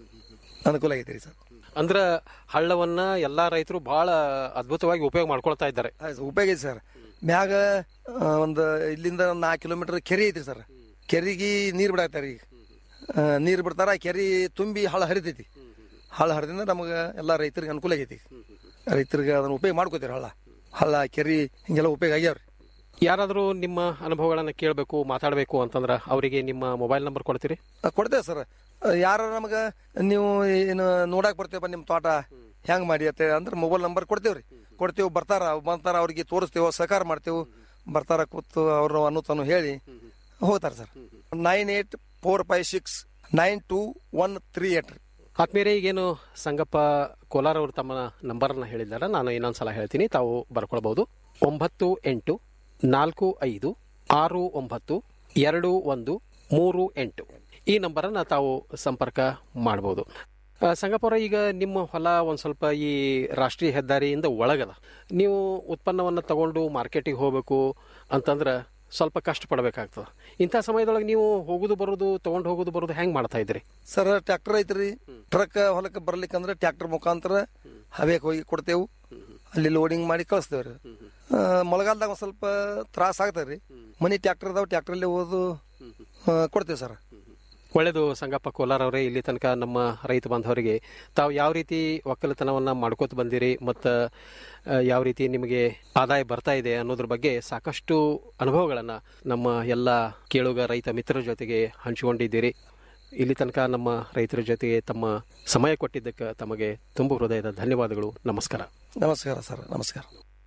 ಅನುಕೂಲ ಆಗೈತಿ ರೀ ಸರ್ ಅಂದ್ರೆ ಹಳ್ಳವನ್ನ ಎಲ್ಲಾ ರೈತರು ಬಹಳ ಅದ್ಭುತವಾಗಿ ಉಪಯೋಗ ಮಾಡ್ಕೊಳ್ತಾ ಇದ್ದಾರೆ ಉಪಯೋಗ ಐತಿ ಸರ್ ಮ್ಯಾಗ ಆ, ಒಂದು ಇಲ್ಲಿಂದ ನಾಲ್ಕು ಕಿಲೋಮೀಟರ್ ಕೆರೆ ಐತ್ರಿ ಸರ್ ಕೆರೆಗೆ ನೀರು ಬಿಡಾಕ್ತಾರ ಈಗ ಆ, ನೀರು ಬಿಡ್ತಾರ ಆ ಕೆರೆ ತುಂಬಿ ಹಳ್ಳ ಹರಿತೈತಿ ಹಳ್ಳ ಹರಿದಿಂದ ನಮಗೆ ಎಲ್ಲ ರೈತರಿಗೆ ಅನುಕೂಲ ಆಗೈತಿ ರೈತರಿಗೆ ಅದನ್ನ ಉಪಯೋಗ ಮಾಡ್ಕೋತೀರಿ ಹಳ್ಳ ಹಳ್ಳ ಕೆರೆ ಹಿಂಗೆಲ್ಲ ಉಪಯೋಗ ಆಗ್ಯಾವ್ರಿ ಯಾರಾದರೂ ನಿಮ್ಮ ಅನುಭವಗಳನ್ನ ಕೇಳಬೇಕು ಮಾತಾಡಬೇಕು ಅಂತಂದ್ರೆ ಅವರಿಗೆ ನಿಮ್ಮ ಮೊಬೈಲ್ ನಂಬರ್ ಕೊಡ್ತೀರಿ ಆ, ಕೊಡ್ತೇವೆ ಸರ್ ಯಾರ ನಮಗೆ ನೀವು ಏನು ನೋಡಕ್ ಬರ್ತೇವಪ್ಪ ನಿಮ್ಮ ತೋಟ ಹೆಂಗ್ ಮಾಡಿ ಅಂತ ಅಂದ್ರೆ ಮೊಬೈಲ್ ನಂಬರ್ ಕೊಡ್ತೇವ್ರಿ ಕೊಡ್ತೇವೆ ಬರ್ತಾರ ಬಂತಾರ ಅವ್ರಿಗೆ ತೋರಿಸ್ತೇವೆ ಸಹಕಾರ ಮಾಡ್ತೇವೆ ಬರ್ತಾರ ಕೂತು ಅವರು ಅನ್ನೋತನು ಹೇಳಿ ಹೋಗ್ತಾರ sir nine eight four five six nine two one three eight ರೀ ಆತ್ಮೀಯರೇ ಈಗೇನು ಸಂಗಪ್ಪ ಕೋಲಾರ ಅವರು ತಮ್ಮ ನಂಬರ್ನ ಹೇಳಿದ್ದಾರೆ ನಾನು ಇನ್ನೊಂದ್ಸಲ ಹೇಳ್ತೀನಿ ತಾವು ಬರ್ಕೊಳ್ಬಹುದು ಒಂಬತ್ತು ಎಂಟು ನಾಲ್ಕು ಐದು ಆರು ಒಂಬತ್ತು ಎರಡು ಒಂದು ಮೂರು ಎಂಟು ಈ ನಂಬರನ್ನ ತಾವು ಸಂಪರ್ಕ ಮಾಡಬಹುದು ಆ, ಸಂಗಪ್ಪರ ಈಗ ನಿಮ್ಮ ಹೊಲ ಒಂದು ಸ್ವಲ್ಪ ಈ ರಾಷ್ಟ್ರೀಯ ಹೆದ್ದಾರಿಯಿಂದ ಒಳಗದ ನೀವು ಉತ್ಪನ್ನವನ್ನು ತಗೊಂಡು ಮಾರ್ಕೆಟಿಗೆ ಹೋಗಬೇಕು ಅಂತಂದ್ರೆ ಸ್ವಲ್ಪ ಕಷ್ಟ ಪಡಬೇಕಾಗ್ತದೆ ಇಂಥ ಸಮಯದೊಳಗೆ ನೀವು ಹೋಗುದು ಬರೋದು ತಗೊಂಡು ಹೋಗುದು ಬರೋದು ಹೆಂಗ್ ಮಾಡ್ತಾ ಇದ್ರಿ ಸರ್ ಟ್ರ್ಯಾಕ್ಟರ್ ಐತ್ರಿ ಟ್ರಕ್ ಹೊಲಕ್ಕೆ ಬರ್ಲಿಕ್ಕಂದ್ರೆ ಟ್ರ್ಯಾಕ್ಟರ್ ಮುಖಾಂತರ ಹವೇಕ್ ಹೋಗಿ ಕೊಡ್ತೇವು ಅಲ್ಲಿ ಲೋಡಿಂಗ್ ಮಾಡಿ ಕಳಿಸ್ತೇವ್ರಿ ಆ, ಮಳೆಗಾಲದಾಗ ಒಂದ್ ಸ್ವಲ್ಪ ತ್ರಾಸ ಆಗ್ತದ್ರಿ ಮನಿ ಟ್ರ್ಯಾಕ್ಟರ್ ಅದಾವ ಟ್ರ್ಯಾಕ್ಟರ್ಲಿ ಹೋದು ಕೊಡ್ತೇವೆ ಸರ್ ಒಳ್ಳೆಯದು ಸಂಗಪ್ಪ ಕೋಲಾರ ಅವರೇ ಇಲ್ಲಿ ತನಕ ನಮ್ಮ ರೈತ ಬಾಂಧವರಿಗೆ ತಾವು ಯಾವ ರೀತಿ ಒಕ್ಕಲತನವನ್ನ ಮಾಡ್ಕೋತ ಬಂದಿರಿ ಮತ್ತು ಯಾವ ರೀತಿ ನಿಮಗೆ ಆದಾಯ ಬರ್ತಾ ಇದೆ ಅನ್ನೋದ್ರ ಬಗ್ಗೆ ಸಾಕಷ್ಟು ಅನುಭವಗಳನ್ನು ನಮ್ಮ ಎಲ್ಲ ಕೇಳುಗ ರೈತ ಮಿತ್ರರ ಜೊತೆಗೆ ಹಂಚಿಕೊಂಡಿದ್ದೀರಿ ಇಲ್ಲಿ ತನಕ ನಮ್ಮ ರೈತರ ಜೊತೆಗೆ ತಮ್ಮ ಸಮಯ ಕೊಟ್ಟಿದ್ದಕ್ಕೆ ತಮಗೆ ತುಂಬ ಹೃದಯದ ಧನ್ಯವಾದಗಳು ನಮಸ್ಕಾರ ನಮಸ್ಕಾರ ಸರ್ ನಮಸ್ಕಾರ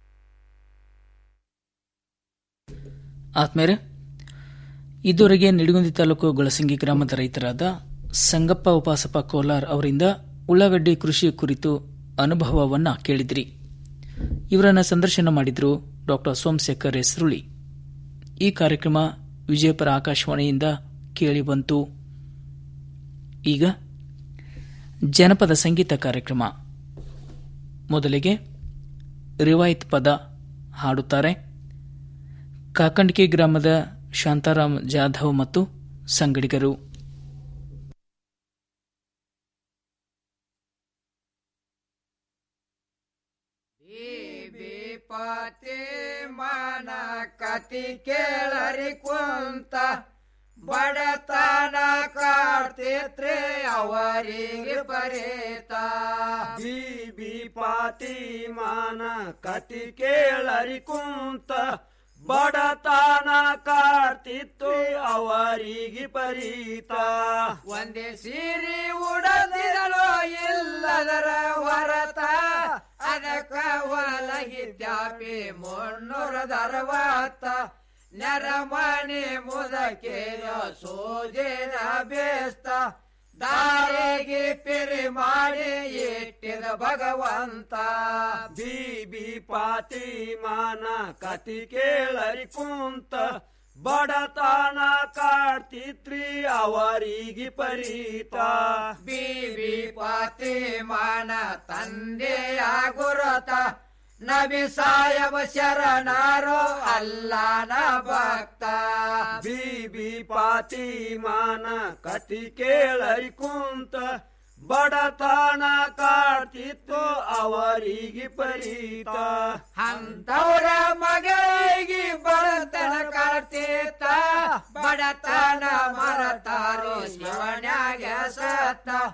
ಆತ್ಮೇರೆ ಇದುವರೆಗೆ ನಿಡಗುಂದಿ ತಾಲೂಕು ಗೊಳಸಂಗಿ ಗ್ರಾಮದ ರೈತರಾದ ಸಂಗಪ್ಪ ಉಪಾಸಪ್ಪ ಕೋಲಾರ್ ಅವರಿಂದ ಉಳ್ಳಾಗಡ್ಡಿ ಕೃಷಿ ಕುರಿತು ಅನುಭವವನ್ನ ಕೇಳಿದ್ರಿ ಇವರನ್ನ ಸಂದರ್ಶನ ಮಾಡಿದ್ರು ಡಾಕ್ಟರ್ ಸೋಮಶೇಖರ್ ಹೆಸರುಳಿ ಈ ಕಾರ್ಯಕ್ರಮ ವಿಜಯಪುರ ಆಕಾಶವಾಣಿಯಿಂದ ಕೇಳಿಬಂತು ಈಗ ಜನಪದ ಸಂಗೀತ ಕಾರ್ಯಕ್ರಮ ಮೊದಲಿಗೆ ರಿವಾಯತ್ ಪದ ಹಾಡುತ್ತಾರೆ ಕಾಕಂಡ್ಕಿ ಗ್ರಾಮದ ಶಾಂತಾರಾಮ್ ಜಾಧವ್ ಮತ್ತು ಸಂಗಡಿಗರು ಪತಿ ಮನ ಕತಿ ಕೇಳರಿ ಕುಂತ ಬಡತನ ಕಾಡ್ತಿತ್ರಿ ಅವರಿಗೆ ಬರೇತ ಬೀಬಿ ಪಾತಿ ಮಾನ ಕತಿ ಕೇಳರಿ ಕುಂತ ಬಡತನ ಕಾಡ್ತಿತ್ತು ಅವರಿಗೆ ಪರೀತ ಒಂದೇ ಸೀರಿ ಉಡದಿರಲು ಇಲ್ಲದರ ಹೊರತ ಅದಕ್ಕ ಒಲಗಿದ್ಯಾಪಿ ಮುನ್ನೂರದ ಅರವತ್ತ ನೆರಮಣಿ ಮುದಕೇನ ಸೋಜೇನ ಬೇಸ್ತ ದಾರಿಗೆ ಪಿರಿ ಮಾಡಿ ಇಟ್ಟಿದ ಭಗವಂತ ಬೀಬಿ ಪಾತಿ ಮಾನ ಕತಿ ಕೇಳರಿ ಕುಂತ ಬಡತನ ಕಾಡ್ತಿತ್ರಿ ಅವರಿಗೆ ಪರೀತ ಬೀಬಿ ಪಾತಿ ಮಾನ ತಂದೆಯ ಗುರುತ ನಬಿ ಸಾಯಬ ಶರಣಾರೋ ಅಲ್ಲಾನ ಭಕ್ತ ಬೀಬಿ ಪಾತಿ ಮಾನ ಕತಿ ಕೇಳರಿ ಕುಂತ ಬಡತನ ಕಾಡ್ತಿತ್ತು ಅವರಿಗೆ ಪರೀತ ಅಂತವರ ಮಗಳಿಗೆ ಬಡತನ ಕಾಡ್ತಿತ್ತ ಬಡತನ ಮರತಾರು ಶಿವನ್ಯಾಗ ಸತ್ತ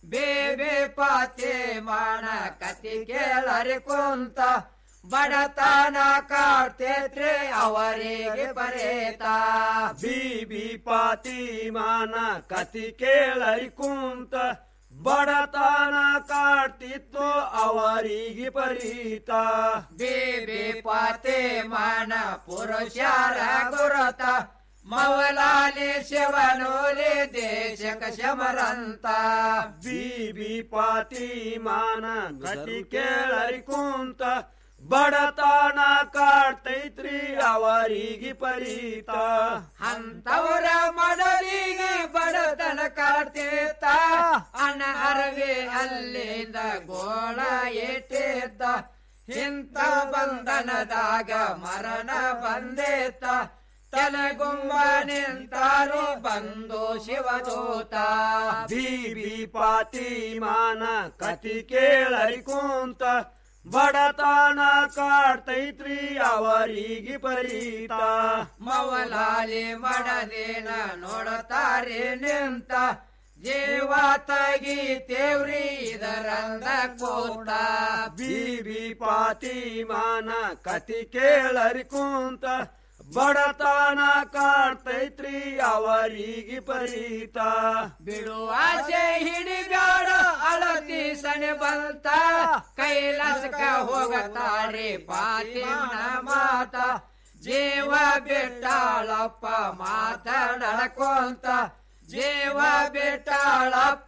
ಬೇಬಿ ಪಾತಿ ಮಾನ ಕತಿ ಕೇಳರಿ ಕುಂತ ಬಡತನ ಕಾಡ್ತೇತ್ರಿ ಅವರಿಗೆ ಪರೇತ ಬೀಬಿ ಪಾತಿ ಮಾನ ಕತಿ ಕೇಳರಿ ಕುಂತ ಬಡತನ ಕಾಡ್ತಿತ್ತು ಅವರಿಗೆ ಪರೀತ ಬೇಬಿ ಪಾತಿ ಮಾನ ಪುರುಷರ ಗುರುತ ಮವಲಾಲಿ ಶಿವನೋಲಿ ದೇಶಕ ಶಮರಂತ ಬೀಬಿ ಪಾತಿ ಮಾನ ಕತಿ ಕೇಳರಿ ಕುಂತ ಬಡತನ ಕಾಡ್ತೈತ್ರಿ ಅವರಿಗೆ ಪರೀತ ಅಂತವರ ಮಡಲಿಗೆ ಬಡತನ ಕಾಡ್ತೇತ ಅನ ಅರವಿ ಅಲ್ಲಿಂದ ಗೋಳ ಏಟೇತ ಇಂಥ ಬಂಧನದಾಗ ಮರಣ ಬಂದೇತ ತಲೆಗುಂಬ ನಿಂತಾರು ಬಂದು ಶಿವದೂತ ಬೀಬಿ ಪಾತಿ ಮಾನ ಕತಿ ಕೇಳರಿ ಕುಂತ ಬಡತನ ಕಾಡ್ತೈತ್ರಿ ಅವರಿಗೆ ಪರೀತ ಮವಲಾಲಿ ಮಡದೇನ ನೋಡತಾರೆ ನಿಂತ ಜೀವ ತಗೀತೇವ್ರಿ ಇದರಂದ ಕೂತ ಬೀಬಿ ಪಾತಿ ಮಾನ ಕತಿ ಕೇಳರಿ ಕುಂತ ಬಡತನ ಕಾಡ್ತೈತ್ರಿ ಅವರಿಗೆ ಪರೀತ ಬಿಡುವಾಸೆ ಹಿಡಿಬ್ಯಾಡ ಅಳತಿ ಸನೆ ಬಂತ ಕೈಲಾಸಕ ಹೋಗತಾರೆ ಪಾತಿನ ಮಾತ ಜೀವ ಬಿಟ್ಟಾಳಪ್ಪ ಮಾತಾಡಕೊಂತ ಜೀವ ಬಿಟ್ಟಾಳಪ್ಪ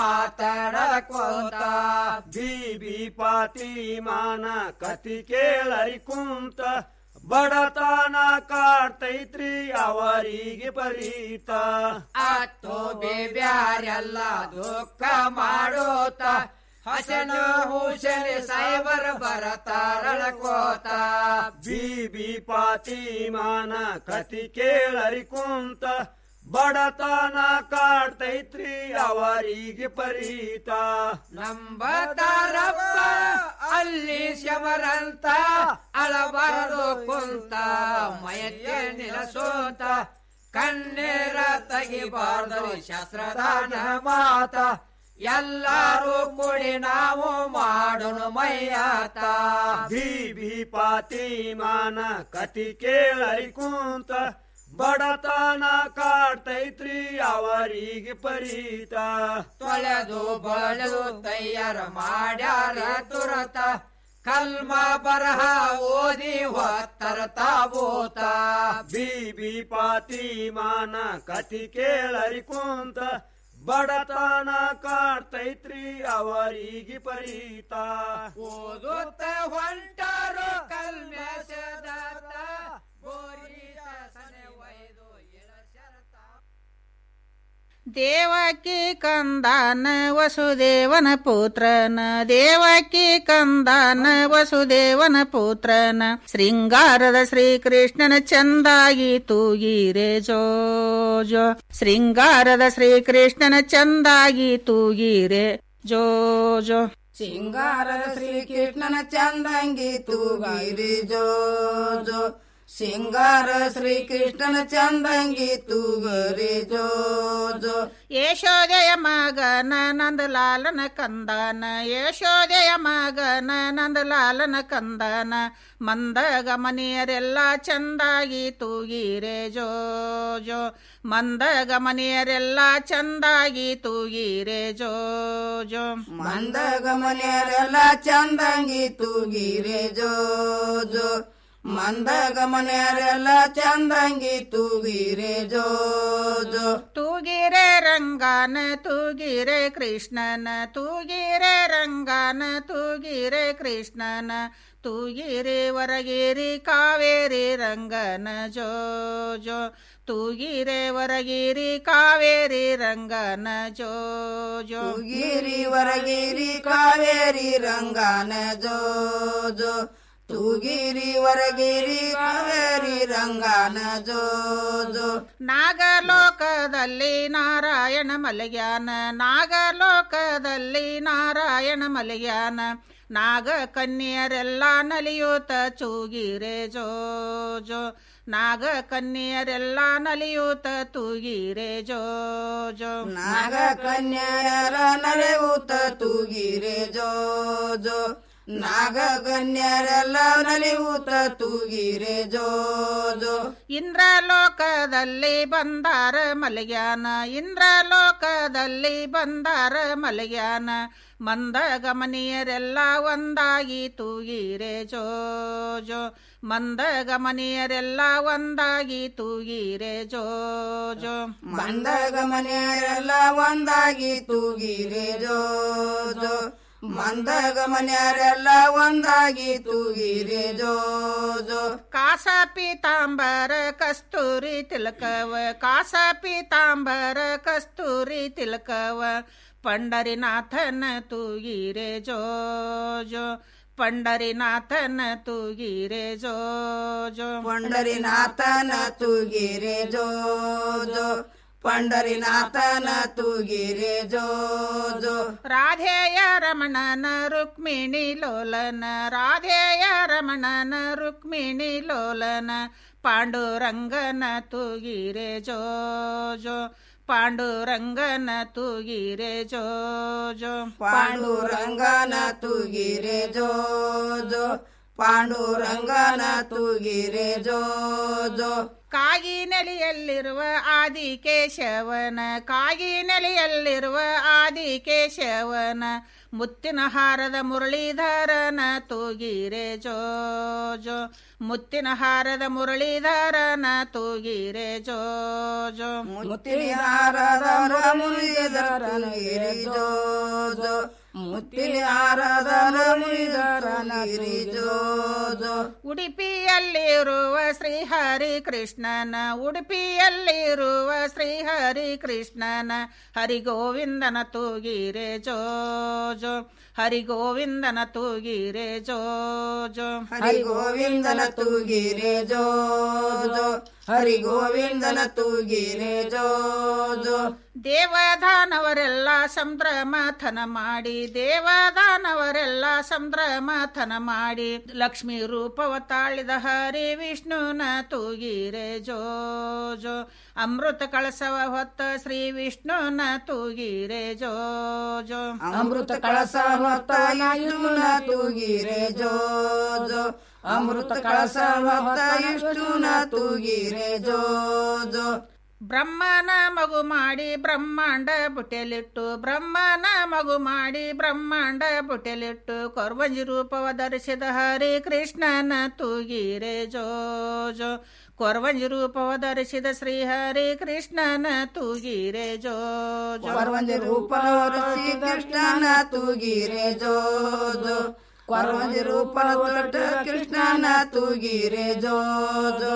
ಮಾತಾಡಕೊಂತ ಬೀಬಿ ಪಾತಿ ಮಾನ ಕತಿ ಕೇಳರಿ ಕುಂತ ಬಡತನ ಕಾಡ್ತೈತ್ರಿ ಅವರಿಗೆ ಪರೀತ ಅತ್ತು ಬೇಬ್ಯಾರೆಲ್ಲ ದುಃಖ ಮಾಡೋತ ಹಸನ ಹುಸನೆ ಸೈಬರ್ ಬರತಾರಳಕೋತ ಬೀಬಿ ಪಾತಿ ಮಾನ ಕತಿ ಕೇಳರಿ ಕುಂತ ಬಡತನ ಕಾಡ್ತೈತ್ರಿ ಅವರಿಗೆ ಪರೀತ ನಂಬತಾರಪ್ಪ ಅಲ್ಲಿ ಶಮರಂತ ಅಳಬಾರದು ಕುಂತ ಮಯಕ್ಕೆ ನಿಲಸೋತ ಕಣ್ಣೀರ ತೆಗಿಬಾರ್ದು ಶಸ್ತ್ರದಾನ ಮಾತ ಎಲ್ಲಾರು ಕೂಡಿ ನಾವು ಮಾಡೋಣ ಮೈಯಾತ ಬೀಬಿ ಪಾತಿ ಮಾನ ಕತಿ ಕೇಳರಿ ಕುಂತ ಬಡತನ ಕಾಡ್ತೈತ್ರಿ ಅವರಿಗೆ ಪರೀತ ತೊಳೆದು ಬಳದು ತಯಾರ ಮಾಡ್ಯಾರ ತುರತ ಕಲ್ಮ ಬರಹ ಓದಿ ಹೊತ್ತರ ತಾಬೂತ ಬೀಬಿ ಪಾತಿ ಮಾನ ಕತಿ ಕೇಳರಿ ಕುಂತ ಬಡತನ ಕಾಡ್ತೈತ್ರಿ ಅವರಿಗೆ ಪರೀತ ಓದುತ್ತ ಹೊಂಟಾರು ಕಲ್ಮೆಸದಾತ ಗೋರೀತ ಸನೆ ಒಯ್ದು ದೇವಕಿ ಕಂದಾನ ವಸುದೇವನ ಪುತ್ರನ ದೇವಕಿ ಕಂದಾನ ವಸುದೇವನ ಪುತ್ರನ ಶೃಂಗಾರದ ಶ್ರೀಕೃಷ್ಣನ ಚಂದಾಗಿ ತೂಗಿರೆ ಜೋ ಜೋ ಶೃಂಗಾರದ ಶ್ರೀಕೃಷ್ಣನ ಚಂದಾಗಿ ತೂಗಿರೆ ಜೋ ಜೋ ಸಿಂಗಾರದ ಶ್ರೀಕೃಷ್ಣನ ಚಂದಂಗಿ ತೂಗಿರಿ ಜೋ ಜೋ ಸಿಂಗಾರ ಶ್ರೀಕೃಷ್ಣನ ಚಂದಂಗಿ ತೂಗರಿ ಜೋ ಜೋ ಯಶೋದಯ ಮಗನ ನಂದಲಾಲನ ಕಂದನ ಯಶೋದಯ ಮಗನ ನಂದಲಾಲನ ಕಂದನ ಮಂದಗ ಮನೆಯರೆಲ್ಲ ಚಂದಾಗಿ ತೂಗಿರೆ ಜೋ ಜೋ ಮಂದಗ ಮನೆಯರೆಲ್ಲ ಚಂದಾಗಿ ತೂಗಿರೆ ಜೋ ಜೋ ಮಂದಗ ಮನೆಯರೆಲ್ಲ ಚಂದಂಗಿ ತೂಗಿರೆ ಜೋ ಜೋ ಮಂದಗ ಮನೆಯರೆಲ್ಲ ಚಂದಂಗಿ ತೂಗಿರೆ ಜೋ ಜೋ ತೂಗಿರೆ ರಂಗನ ತೂಗಿರೆ ಕೃಷ್ಣನ ತೂಗಿರೆ ರಂಗನ ತೂಗಿರೆ ಕೃಷ್ಣನ ತೂಗಿರೆ ವರಗಿರಿ ಕಾವೇರಿ ರಂಗನ ಜೋ ಜೋ ತೂಗಿರೆ ವರಗಿರಿ ಕಾವೇರಿ ರಂಗನ ಜೋ ಜೋ ತೂಗಿರಿ ವರಗಿರಿ ಕಾವೇರಿ ರಂಗನ ಜೋ ಜೋ ತೂಗಿರಿ ವರಗಿರಿ ಕಾವೇರಿ ರಂಗನ ಜೋ ಜೋ ನಾಗಲೋಕದಲ್ಲಿ ನಾರಾಯಣ ಮಲಗ್ಯಾನ ನಾಗಲೋಕದಲ್ಲಿ ನಾರಾಯಣ ಮಲಗ್ಯಾನ ನಾಗ ಕನ್ಯರೆಲ್ಲ ನಲಿಯೂತ ಚೂಗಿರೆ ಜೋ ಜೋ ನಾಗ ಕನ್ಯರೆಲ್ಲ ನಲಿಯೂತ ತೂಗಿರೆ ಜೋ ಜೋ ನಾಗ ಕನ್ಯರ ನಲೆಯೂತ ತೂಗಿರೆ ಜೋ ಜೋ ನಾಗ ಕನ್ಯರೆಲ್ಲ ನಲಿಯೂತ ತೂಗಿರೆ ಜೋ ಜೋ ಇಂದ್ರಲೋಕದಲ್ಲಿ ಬಂದಾರ ಮಲಗ್ಯಾನ ಇಂದ್ರಲೋಕದಲ್ಲಿ ಬಂದಾರ ಮಲಗ್ಯಾನ ಮಂದ ಗಮನೀಯರೆಲ್ಲ ಒಂದಾಗಿ ತೂಗಿರೆ ಜೋ ಜೋ ಮಂದ ಗಮನೀಯರೆಲ್ಲ ಒಂದಾಗಿ ತೂಗಿರೆ ಜೋ ಜೋ ಮಂದಾಗ ಮನೆಯರೆಲ್ಲ ಒಂದಾಗಿ ತೂಗಿರೆ ಜೋ ಜೋ ಮಂದಾಗ ಮನೆಯರೆಲ್ಲ ಒಂದಾಗಿ ತೂಗಿರೆ ಜೋ ಜೋ ಕಾಸ ಪೀತಾಂಬರ ಕಸ್ತೂರಿ ತಿಲಕವ ಕಾಸ ಪೀತಾಂಬರ ಕಸ್ತೂರಿ ತಿಲಕವ ಪಂಡರಿನಾಥನ ತೂಗಿರೆ ಜೋ ಜೋ ಪಂಡರಿನಾಥನ ತೂಗಿರೆ ಜೋ ಜೋ ಪಂಡರಿನಾಥನ ತೂಗಿರೆ ಜೋ ಜೋ ಪಂಡರಿನಾಥನ ತೂಗಿರೆ ಜೋ ಜೋ ರಾಧೇಯ ರಮಣನ ರುಕ್ಮಿಣಿ ಲೋಲನ ರಾಧೇಯ ರಮಣನ ರುಕ್ಮಿಣಿ ಲೋಲನ ಪಾಂಡುರಂಗನ ತೂಗಿರೆ ಜೋ ಜೋ ಪಾಂಡುರಂಗನ ತೂಗಿರೆ ಜೋ ಜೋ ಪಾಂಡುರಂಗನ ತೂಗಿರೆ ಜೋ ಜೋ ಪಾಂಡುರಂಗನ ತೂಗಿರೆ ಜೋ ಜೋ ಕಾಗಿ ನೆಲೆಯಲ್ಲಿರುವ ಆದಿಕೇಶವನ ಕಾಗಿ ನೆಲೆಯಲ್ಲಿರುವ ಆದಿಕೇಶವನ ಮುತ್ತಿನ ಹಾರದ ಮುರಳೀಧರನ ತೂಗಿರೆ ಜೋ ಜೋ ಮುತ್ತಿನ ಹಾರದ ಮುರಳೀಧರನ ತೂಗಿರೆ ಜೋ ಜೋ ಮುತ್ತಿನ ಹಾರದ ಮುರಳೀಧರನ ಗಿರಿ ಜೋ ಜೋ ಮುತ್ತಿನ ಹಾರದ ಮುರಳೀಧರನ ಗಿರಿ ಜೋ ಜೋ ಉಡುಪಿಯಲ್ಲಿರುವ ಶ್ರೀಹರಿ ಕೃಷ್ಣನ ಉಡುಪಿಯಲ್ಲಿರುವ ಶ್ರೀಹರಿ ಕೃಷ್ಣನ ಹರಿಗೋವಿಂದನ ತೂಗಿರೆ ಜೋ ಜೋ ಹರಿಗೋವಿಂದನ ತೂಗಿರೆ ಜೋ ಜೋ ಹರಿ ಗೋವಿಂದನ ತೂಗಿರೆ ಜೋ ಜೋ ಹರಿ ಗೋವಿಂದನ ತೂಗಿರೆ ಜೋ ಜೋ ದೇವದಾನವರೆಲ್ಲ ಸಮುದ್ರ ಮಥನ ಮಾಡಿ ದೇವದಾನವರೆಲ್ಲ ಸಮುದ್ರ ಮಥನ ಮಾಡಿ ಲಕ್ಷ್ಮೀ ರೂಪವ ತಾಳಿದ ಹರಿ ವಿಷ್ಣುನ ತೂಗಿರೆ ಜೋ ಜೋ ಅಮೃತ ಕಳಸವ ಹೊತ್ತ ಶ್ರೀ ವಿಷ್ಣುನ ತೂಗಿರೆ ಜೋ ಜೋ ಅಮೃತ ಕಳಸ ಹೊತ್ತ ವಿಷ್ಣುನ ತೂಗಿರೆ ಜೋ ಜೋ ಅಮೃತ ಕಳಸ ಹೊತ್ತ ವಿಷ್ಣುನ ತೂಗಿರೆ ಜೋ ಜೋ ಬ್ರಹ್ಮನ ಮಗು ಮಾಡಿ ಬ್ರಹ್ಮಾಂಡ ಬುಟೆಲಿಟ್ಟು ಬ್ರಹ್ಮನ ಮಗು ಮಾಡಿ ಬ್ರಹ್ಮಾಂಡ ಬುಟೆಲಿಟ್ಟು ಕೊರ್ವಂಜಿ ರೂಪವ ಧರಿಸಿದ ಹರಿ ಕೃಷ್ಣನ ತೂಗಿರೆ ಜೋ ಜೋ ಕೊರ್ವಂಜಿ ರೂಪವ ಧರಿಸಿದ ಶ್ರೀ ಹರಿ ಕೃಷ್ಣನ ತೂಗಿರೆ ಜೋ ಜೋ ಕೊರವಂಜಿ ರೂಪ ಶ್ರೀ ಕೃಷ್ಣನ ತೂಗಿರೆ ಜೋ ಜೋ ಕೊರವಂಜಿ ರೂಪ ಕೃಷ್ಣನ ತೂಗಿರೆ ಜೋ ಜೋ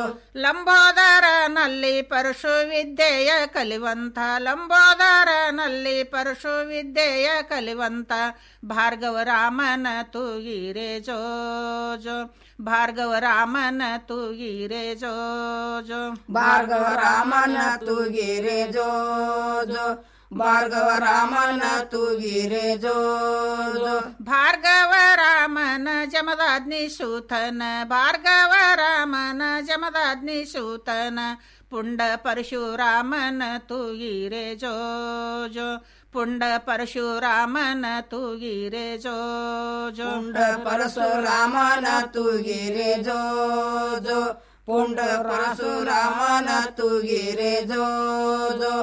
ಲಂಬೋದರನಲ್ಲಿ ಪರಶು ವಿದ್ಯೆಯ ಕಲಿವಂತ ಲಂಬೋದರನಲ್ಲಿ ಪರಶು ವಿದ್ಯೆಯ ಕಲಿವಂತ ಭಾರ್ಗವ ರಾಮನ ತೂಗಿರೆ ಜೋ ಜೋ ಭಾರ್ಗವ ರಾಮನ ತೂಗಿರೆ ಜೋ ಜೋ ಭಾರ್ಗವ ರಾಮನ ತೂಗಿರೆ ಜೋ ಜೋ ಭಾರ್ಗವ ರಾಮನ ತೂಗಿರೆ ಜೋ ಜೋ ಭಾರ್ಗವ ರಾಮನ ಜಮದಾಗ್ನಿ ಸೂತನ ಭಾರ್ಗವ ರಾಮನ ಜಮದಾಗ್ನಿ ಸೂತನ ಪುಂಡ ಪರಶುರಾಮನ ತೂಗಿರೆ ಜೋ ಜೋ ಪುಂಡ ಪರಶುರಾಮನ ತೂಗಿರೆ ಜೋ ಜೋ ಪುಂಡ ಪರಶುರಾಮನ ತೂಗಿರೆ ಜೋ ಜೋ ಪುಂಡ ಪರಶುರಾಮನ ತೂಗಿರೆ ಜೋ ಜೋ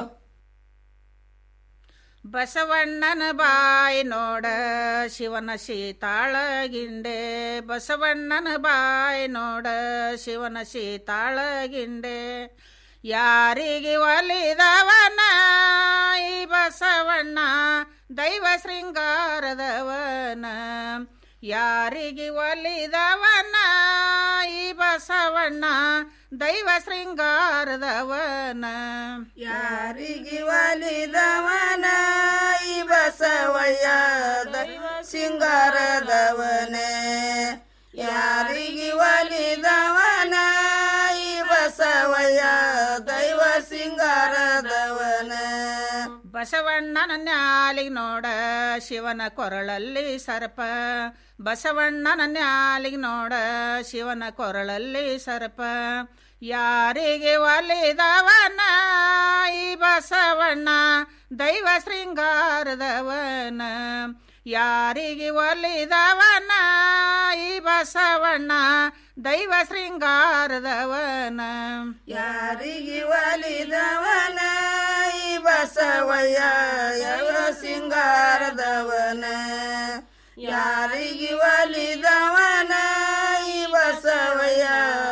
ಬಸವಣ್ಣನ ಬಾಯಿ ನೋಡ ಶಿವನ ಸೀತಾಳಗಿಂಡೆ ಬಸವಣ್ಣನ ಬಾಯಿ ನೋಡ ಶಿವನ ಸೀತಾಳಗಿಂಡೆ ಯಾರಿಗೆ ಒಲಿದವನ ಈ ಬಸವಣ್ಣ ದೈವ ಶೃಂಗಾರದವನ ಯಾರಿಗೆ ಒಲಿದವನ ಈ ಬಸವಣ್ಣ ದೈವ ಶೃಂಗಾರದವನ ಯಾರಿಗೆ ಒಲಿದವನ ಈ ಬಸವಯ್ಯ ದೈವ ಸಿಂಗಾರದವನೇ ಯಾರಿಗೆ ಒಲಿದವನ ಈ ಬಸವಯ್ಯ ದೈವ ಸಿಂಗಾರದವನ ಬಸವಣ್ಣನ ನ್ಯಾಲಿ ನೋಡ ಶಿವನ ಕೊರಳಲ್ಲಿ ಸರ್ಪ ಬಸವಣ್ಣನ ನ್ಯಾಲಿಗೆ ನೋಡ ಶಿವನ ಕೊರಳಲ್ಲಿ ಸರ್ಪ ಯಾರಿಗೆ ಒಲಿದವನ ಈ ಬಸವಣ್ಣ ದೈವ ಶೃಂಗಾರದವನ ಯಾರಿಗೆ ಒಲಿದವನ ಈ ಬಸವಣ್ಣ ದೈವ ಶೃಂಗಾರದವನ ಯಾರಿಗೆ ಒಲಿದವನ ಈ ಬಸವಯ್ಯ ಯಾವ ಸಿಂಗಾರದವನ ಯಾರಿಗೆ ಒಲಿದವನ ಈ ಬಸವಯ್ಯ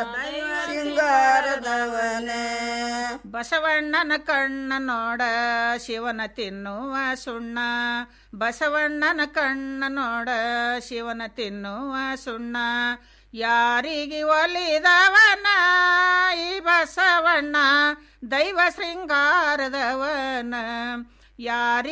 ಸಿಂಗಾರದವನ ಬಸವಣ್ಣನ ಕಣ್ಣ ನೋಡ ಶಿವನ ತಿನ್ನುವ ಸುಣ್ಣ ಬಸವಣ್ಣನ ಕಣ್ಣ ನೋಡ ಶಿವನ ತಿನ್ನುವ ಸುಣ್ಣ ಯಾರಿಗೆ ಒಲಿದವನ ಈ ಬಸವಣ್ಣ ದೈವ ಶೃಂಗಾರದವನ ಯಾರಿ